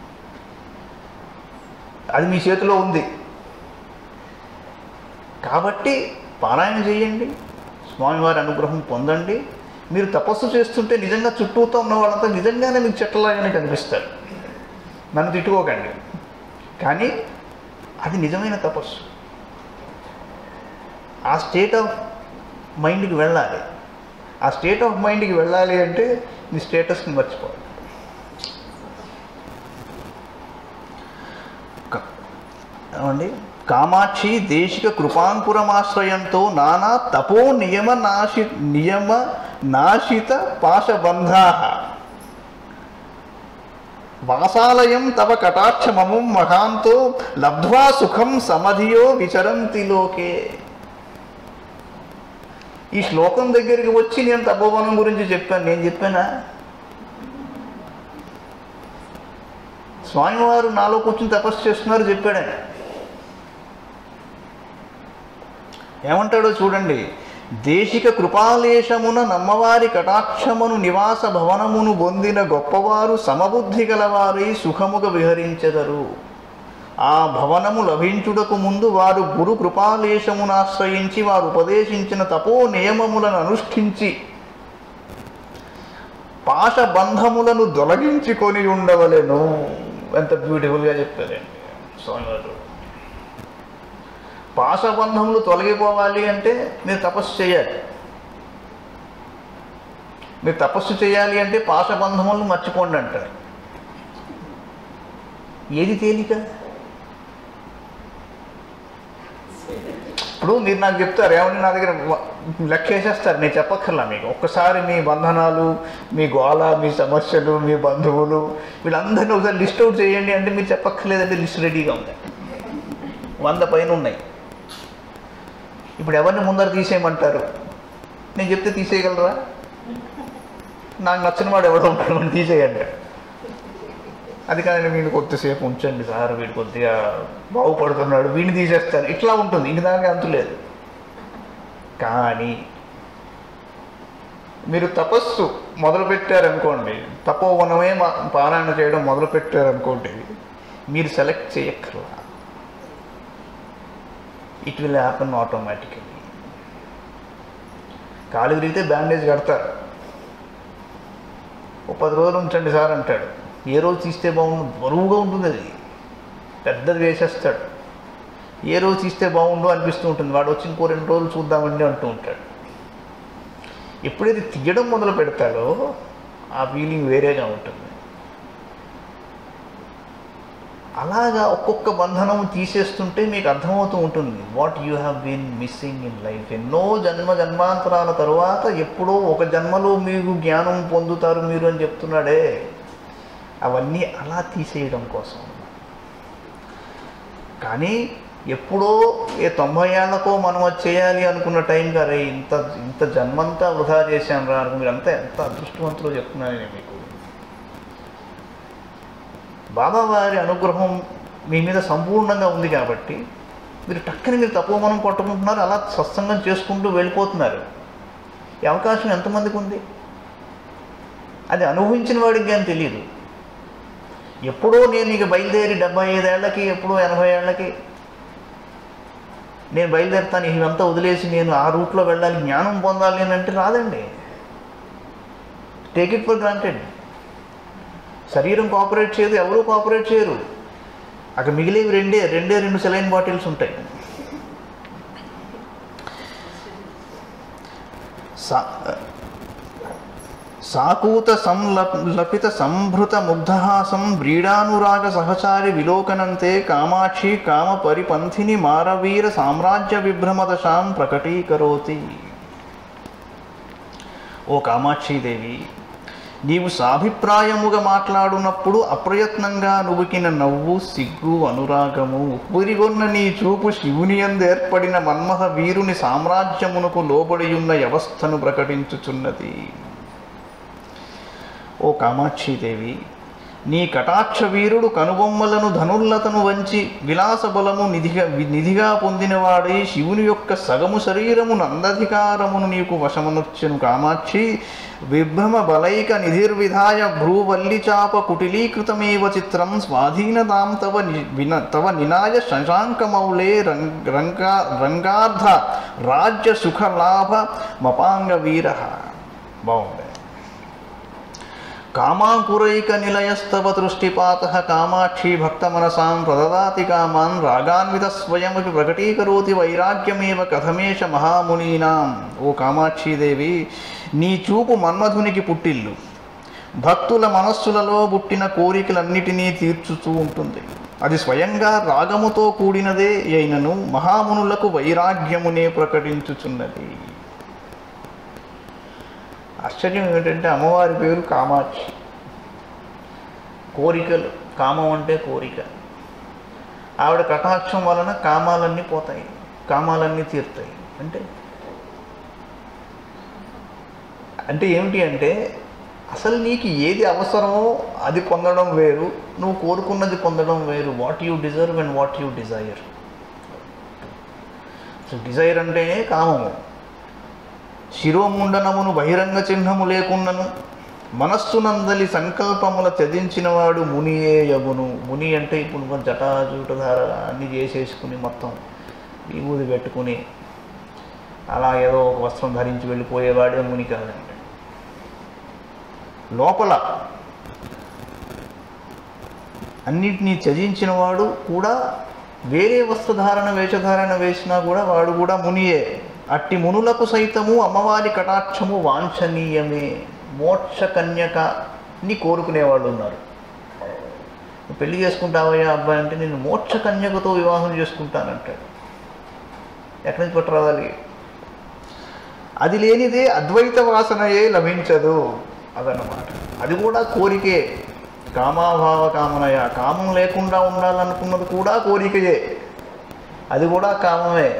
అది మీ చేతిలో ఉంది కాబట్టి పారాయణ చేయండి స్వామివారి అనుగ్రహం పొందండి మీరు తపస్సు చేస్తుంటే నిజంగా చుట్టూతో ఉన్న వాళ్ళంతా నిజంగానే మీకు చెట్లలాగానే కనిపిస్తారు నన్ను తిట్టుకోకండి కానీ అది నిజమైన తపస్సు ఆ స్టేట్ ఆఫ్ మైండ్కి వెళ్ళాలి ఆ స్టేట్ ఆఫ్ మైండ్కి వెళ్ళాలి అంటే మీ స్టేటస్ని మర్చిపోవాలి క- ఏమండి కామాక్షి దేశిక కృపాంకురమాశ్రయంతో నానా తపో నియమ నాశి నియమ నాశిత పాశబంధా వాసాలయం తవ కటాక్షమము మహాంతో లబ్ధ్వా సుఖం సమధియో విచరంతి లోకే ఈ శ్లోకం దగ్గరికి వచ్చి నేను తపోవనం గురించి చెప్పాను నేను చెప్పానా స్వామివారు నాలో కూర్చుని తపస్సు చేస్తున్నారు చెప్పాడు ఆయన ఏమంటాడో చూడండి దేశిక కృపాలేశమున నమ్మవారి కటాక్షమును నివాస భవనమును పొందిన గొప్పవారు సమబుద్ధి గలవారై సుఖముగా విహరించెదరు ఆ భవనము లభించుటకు ముందు వారు గురు కృపాలేశమును ఆశ్రయించి వారు ఉపదేశించిన తపో నియమములను అనుష్ఠించి పాశబంధములను దొలగించుకొని ఉండవలెను ఎంత బ్యూటిఫుల్గా చెప్పారండి స్వామివారు పాశబంధములు తొలగిపోవాలి అంటే మీరు తపస్సు చేయాలి మీరు తపస్సు చేయాలి అంటే పాశబంధములను మర్చిపోండి అంటారు ఏది తేలిక ఇప్పుడు మీరు నాకు చెప్తారు ఏమని నా దగ్గర వ- లెక్క వేసేస్తారు నేను చెప్పక్కర్లా మీకు ఒక్కసారి మీ బంధనాలు మీ గోళ మీ సమస్యలు మీ బంధువులు వీళ్ళందరినీ ఒకసారి లిస్ట్ అవుట్ చేయండి అంటే మీరు చెప్పక్కర్లేదంటే లిస్ట్ రెడీగా ఉంది వంద పైన ఉన్నాయి ఇప్పుడు ఎవరిని ముందర తీసేయమంటారు నేను చెప్తే తీసేయగలరా నాకు నచ్చిన వాడు ఎవడో ఉంటాడు వాడిని తీసేయండి అది కానీ వీడిని కొద్దిసేపు ఉంచండి సార్ వీడు కొద్దిగా బాగుపడుతున్నాడు వీడిని తీసేస్తాను ఇట్లా ఉంటుంది ఇంక దానికి అంతు లేదు కానీ మీరు తపస్సు మొదలు పెట్టారనుకోండి తపోవనమే మా పారాయణ చేయడం మొదలు పెట్టారనుకోండి మీరు సెలెక్ట్ చేయక్కర్లా ఇట్ విల్ హ్యాపన్ ఆటోమేటికలీ కాలు విరిగితే బ్యాండేజ్ కడతారు ఓ పది రోజులు ఉంచండి సార్ అంటాడు ఏ రోజు తీస్తే బాగుండు బరువుగా ఉంటుంది అది పెద్దది వేసేస్తాడు ఏ రోజు తీస్తే బాగుండు అనిపిస్తూ ఉంటుంది వాడు వచ్చి ఇంకో రెండు రోజులు చూద్దామండి అంటూ ఉంటాడు ఎప్పుడైతే తీయడం మొదలు పెడతాడో ఆ ఫీలింగ్ వేరేగా ఉంటుంది అలాగా ఒక్కొక్క బంధనం తీసేస్తుంటే మీకు అర్థమవుతూ ఉంటుంది what you have been missing in life ఎన్నో జన్మ జన్మాంతరాల తరువాత ఎప్పుడో ఒక జన్మలో మీకు జ్ఞానం పొందుతారు మీరు అని చెప్తున్నాడే అవన్నీ అలా తీసేయడం కోసం కానీ ఎప్పుడో ఏ తొంభై ఏళ్లకో మనం అది చేయాలి అనుకున్న టైం గారే ఇంత ఇంత జన్మంతా వృధా చేశాను రా అనుకుని మీరంతా ఎంత అదృష్టవంతులో చెప్తున్నాను నేను మీకు బాబా వారి అనుగ్రహం మీ మీద సంపూర్ణంగా ఉంది కాబట్టి మీరు టక్కని మీరు తపోవనం కొట్టుకుంటున్నారు అలా సత్సంగం చేసుకుంటూ వెళ్ళిపోతున్నారు ఈ అవకాశం ఎంతమందికి ఉంది అది అనుభవించిన వాడికి కానీ తెలియదు ఎప్పుడో నేను ఇక బయలుదేరి డెబ్బై ఐదేళ్లకి ఎప్పుడో ఎనభై ఏళ్ళకి నేను బయలుదేరుతాను ఇవంతా వదిలేసి నేను ఆ రూట్లో వెళ్ళాలి జ్ఞానం పొందాలి అని అంటే రాదండి టేక్ ఇట్ ఫర్ గ్రాంటెడ్ శరీరం కోఆపరేట్ చేయదు ఎవరూ కోఆపరేట్ చేయరు అక్కడ మిగిలేవి రెండే రెండే రెండు సెలైన్ బాటిల్స్ ఉంటాయి సా సాకూత సంలపిత సంభృత ముగ్ధహాసం వ్రీడానురాగ సహచారి విలోకనంతే కామాక్షి కామ పరిపంథిని మారవీర సామ్రాజ్య విభ్రమదశాం ప్రకటీకరోతి ఓ కామాక్షీదేవి నీవు సాభిప్రాయముగా మాట్లాడునప్పుడు అప్రయత్నంగా నువ్వుకిన నవ్వు సిగ్గు అనురాగము ఉప్పురిగొన్న నీ చూపు శివుని యందు ఏర్పడిన మన్మథ వీరుని సామ్రాజ్యమునకు లోబడియున్న వ్యవస్థను ప్రకటించుచున్నది ఓ కామాక్షీదేవి నీ కటాక్ష వీరుడు కనుబొమ్మలను ధనుల్లతను వంచి విలాస బలము నిధిగా నిధిగా పొందినవాడై శివుని యొక్క సగము శరీరము నందధికారమును నీకు వశమునొచ్చెను కామాక్షి విభ్రమ బలైక నిధిర్విధాయ భ్రూవల్లిచాప కుటిలీకృతమేవ చిత్రం స్వాధీనతాం తవ ని- విన తవ నినాయ శశాంకమౌళే రంగ రంగా రంగార్ధ రాజ్య సుఖలాభ మపాంగ వీర బాగుంది కామాంకురైక నిలయస్తవ దృష్టిపాత కామాక్షి భక్తమనసాం ప్రదదాతి కామాన్ రాగాన్విత స్వయమపి ప్రకటీకరోతి వైరాగ్యమేవ కథమేష మహామునీనాం ఓ కామాక్షీదేవి నీ చూపు మన్మధునికి పుట్టిల్లు భక్తుల మనస్సులలో పుట్టిన కోరికలన్నిటినీ తీర్చుతూ ఉంటుంది అది స్వయంగా రాగముతో కూడినదే అయినను మహామునులకు వైరాగ్యమునే ప్రకటించుచున్నది ఆశ్చర్యం ఏమిటంటే అమ్మవారి పేరు కామాక్షి కోరికలు కామం అంటే కోరిక ఆవిడ కటాక్షం వలన కామాలన్నీ పోతాయి కామాలన్నీ తీరుతాయి అంటే అంటే ఏమిటి అంటే అసలు నీకు ఏది అవసరమో అది పొందడం వేరు నువ్వు కోరుకున్నది పొందడం వేరు what you deserve and what you desire అసలు డిజైర్ అంటేనే కామము శిరోముండనమును బహిరంగ చిహ్నము లేకున్నను మనస్సునందలి సంకల్పముల త్యజించినవాడు మునియే యగును ముని అంటే ఇప్పుడు మన జటాజూటధార అన్నీ చేసేసుకుని మొత్తం విభూది పెట్టుకుని అలా ఏదో ఒక వస్త్రం ధరించి వెళ్ళిపోయేవాడే ముని కాదండి లోపల అన్నిటినీ త్యజించిన వాడు కూడా వేరే వస్త్రధారణ వేషధారణ వేసినా కూడా వాడు కూడా మునియే అట్టి మునులకు సైతము అమ్మవారి కటాక్షము వాంఛనీయమే మోక్ష కన్యకని కోరుకునేవాళ్ళు ఉన్నారు నువ్వు పెళ్లి చేసుకుంటావయ్యా అబ్బాయి అంటే నేను మోక్ష కన్యకతో వివాహం చేసుకుంటానంటాడు ఎక్కడి నుంచి పట్టురావాలి అది లేనిదే అద్వైత వాసనయే లభించదు అదన్నమాట అది కూడా కోరికే కామాభావ కామనయ కామం లేకుండా ఉండాలనుకున్నది కూడా కోరికయే అది కూడా కామమే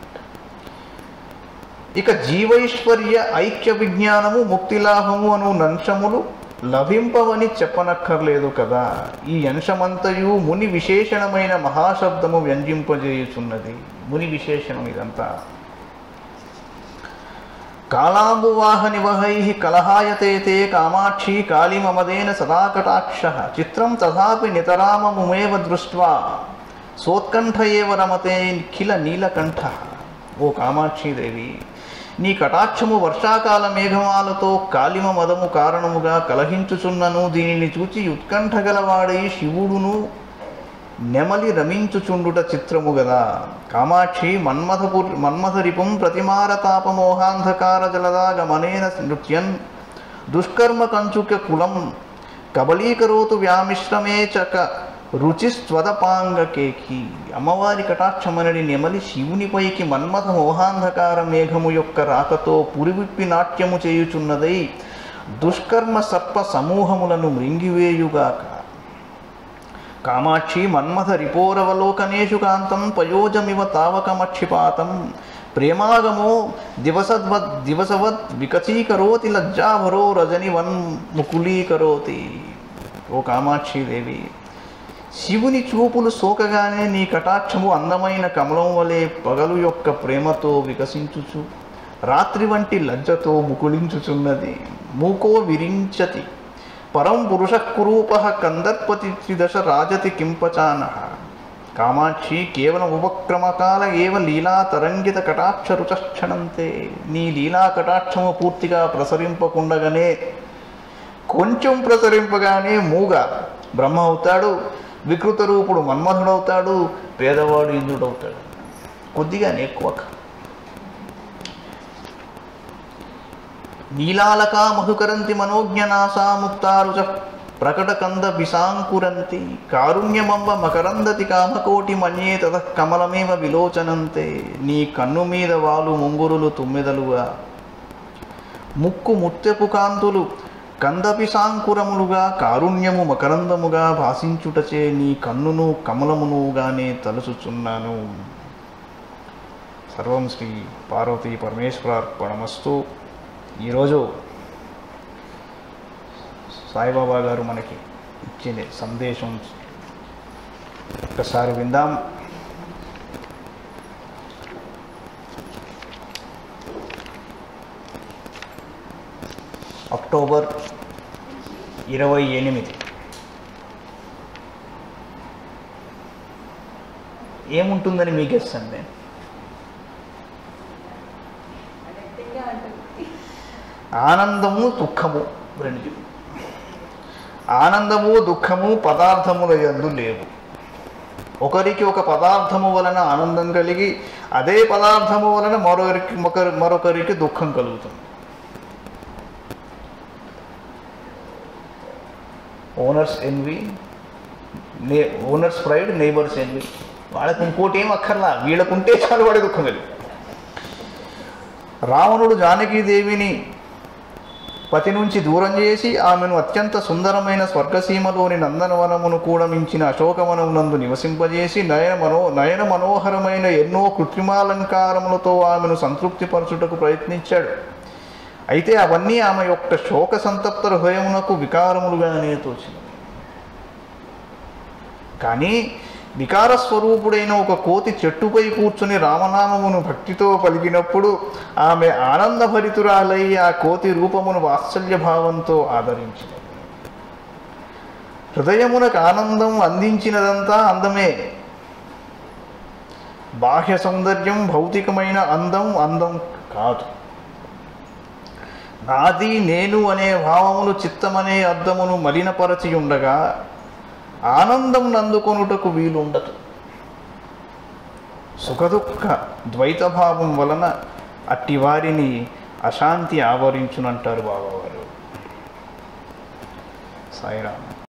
ఇక జీవైశ్వర్య ఐక్య విజ్ఞానము ముక్తిలాభము అను నంశములు లభింపవని చెప్పనక్కర్లేదు కదా ఈ అంశమంతయు ముని విశేషణమైన మహాశబ్దము వ్యంజింపజేయుచున్నది ముని విశేషణం ఇదంతా కాళాంబువాహనివహై కలహాయతే తే కామాక్షి కాళిమమదేన సదా కటాక్ష చిత్రం తథాపి నితరామముమేవ దృష్ట్వా సోత్కంఠ ఏవ రమతే కిల నీలకంఠ ఓ కామాక్షీదేవి నీ కటాక్షము వర్షాకాల మేఘమాలతో కాలిమ మదము కారణముగా కలహించుచున్నను దీనిని చూచి ఉత్కంఠ గలవాడై శివుడును నెమలి రమించుచుండుట చిత్రము గదా కామాక్షి మన్మథపు మన్మథరిపుం ప్రతిమార తాపమోహాంధకార జలదా గమనేన నృత్యన్ దుష్కర్మ కంచుక కులం కబలీకరోతు వ్యామిశ్రమే చక రుచిస్వదపాంగకేకి అమ్మవారి కటాక్షమనడి నెమలి శివునిపైకి మన్మథ మోహాంధకార మేఘము యొక్క రాకతో పురివిప్పి నాట్యము చేయుచున్నదై దుష్కర్మ సర్ప సమూహములను మృంగివేయుగాక కామాక్షి మన్మథ రిపోరవలోకనేషు కాంతం పయోజమివ తావకమక్షిపాతం ప్రేమాగమో దివసద్వద్ దివసవద్ వికచీకరోతి లజ్జాభరో రజనివన్ ముకులీకరోతి ఓ కామాక్షి దేవి శివుని చూపులు సోకగానే నీ కటాక్షము అందమైన కమలం వలె పగలు యొక్క ప్రేమతో వికసించుచు రాత్రి వంటి లజ్జతో ముకుళించుచున్నది మూకో విరించతి పరం పురుష కురూప కందర్పతి త్రిదశ రాజతి కింపచాన కామాక్షి కేవలం ఉపక్రమకాల ఏవ లీలా తరంగిత కటాక్ష రుచక్షణంతే నీ లీలా కటాక్షము పూర్తిగా ప్రసరింపకుండగానే కొంచెం ప్రసరింపగానే మూగ బ్రహ్మ అవుతాడు వికృత రూపుడు మన్మధుడవుతాడు పేదవాడు ఇంద్రుడవుతాడు కొద్దిగానే ఎక్కువ కాదు. నీలాలకా మధుకరంతి మనోజ్ఞనాసా ముక్తారుచ ప్రకటకంద బిసాంకురంతి కారుణ్యమంబ మకరందతి కామకోటి మన్యే తత కమలమేవ విలోచనంతే నీ కన్ను మీద వాలు ముంగురులు తుమ్మెదలుగా ముక్కు ముత్యపు కాంతులు కందపిసాంకురములుగా కారుణ్యము మకరందముగా భాషించుటచే నీ కన్నును కమలమునుగానే తలుచుచున్నాను సర్వం శ్రీ పార్వతీ పరమేశ్వరార్పణమస్తు ఈరోజు సాయిబాబా గారు మనకి ఇచ్చిన సందేశం ఒకసారి విందాం అక్టోబర్ ఇరవై ఎనిమిది ఏముంటుందని మీకు ఇస్తాను నేను అడక్టివ్గా ఉంటుంది ఆనందము దుఃఖము రెండు ఆనందము దుఃఖము పదార్థముల యందు లేవు ఒకరికి ఒక పదార్థము వలన ఆనందం కలిగి అదే పదార్థము వలన మరొకరికి మరొకరి మరొకరికి దుఃఖం కలుగుతుంది ఓనర్స్ ఎన్వి నే ఓనర్స్ ప్రైడ్ నేబర్స్ ఎన్వి వాళ్ళకి ఇంకోటి ఏం అక్కర్లా వీళ్ళకుంటే చాలు వాడి దుఃఖం కలిగి రావణుడు జానకీదేవిని పతి నుంచి దూరం చేసి ఆమెను అత్యంత సుందరమైన స్వర్గసీమలోని నందనవనమును కూడా మించిన అశోకవనమునందు నివసింపజేసి నయన మనో నయన మనోహరమైన ఎన్నో కృత్రిమాలంకారములతో ఆమెను సంతృప్తిపరచుటకు ప్రయత్నించాడు అయితే అవన్నీ ఆమె యొక్క శోక సంతప్త హృదయమునకు వికారములుగానే తోచింది కానీ వికార స్వరూపుడైన ఒక కోతి చెట్టుపై కూర్చుని రామనామమును భక్తితో పలికినప్పుడు ఆమె ఆనందభరితురాలై ఆ కోతి రూపమును వాత్సల్య భావంతో ఆదరించింది హృదయమునకు ఆనందం అందించినదంతా అందమే బాహ్య సౌందర్యం భౌతికమైన అందం అందం కాదు నాది నేను అనే భావమును చిత్తమనే అద్దమును మలినపరచి ఉండగా ఆనందం నందుకొనుటకు వీలుండదు సుఖదుఖ ద్వైతభావం వలన అట్టి వారిని అశాంతి ఆవరించునంటారు బాబావారు సాయిరామ్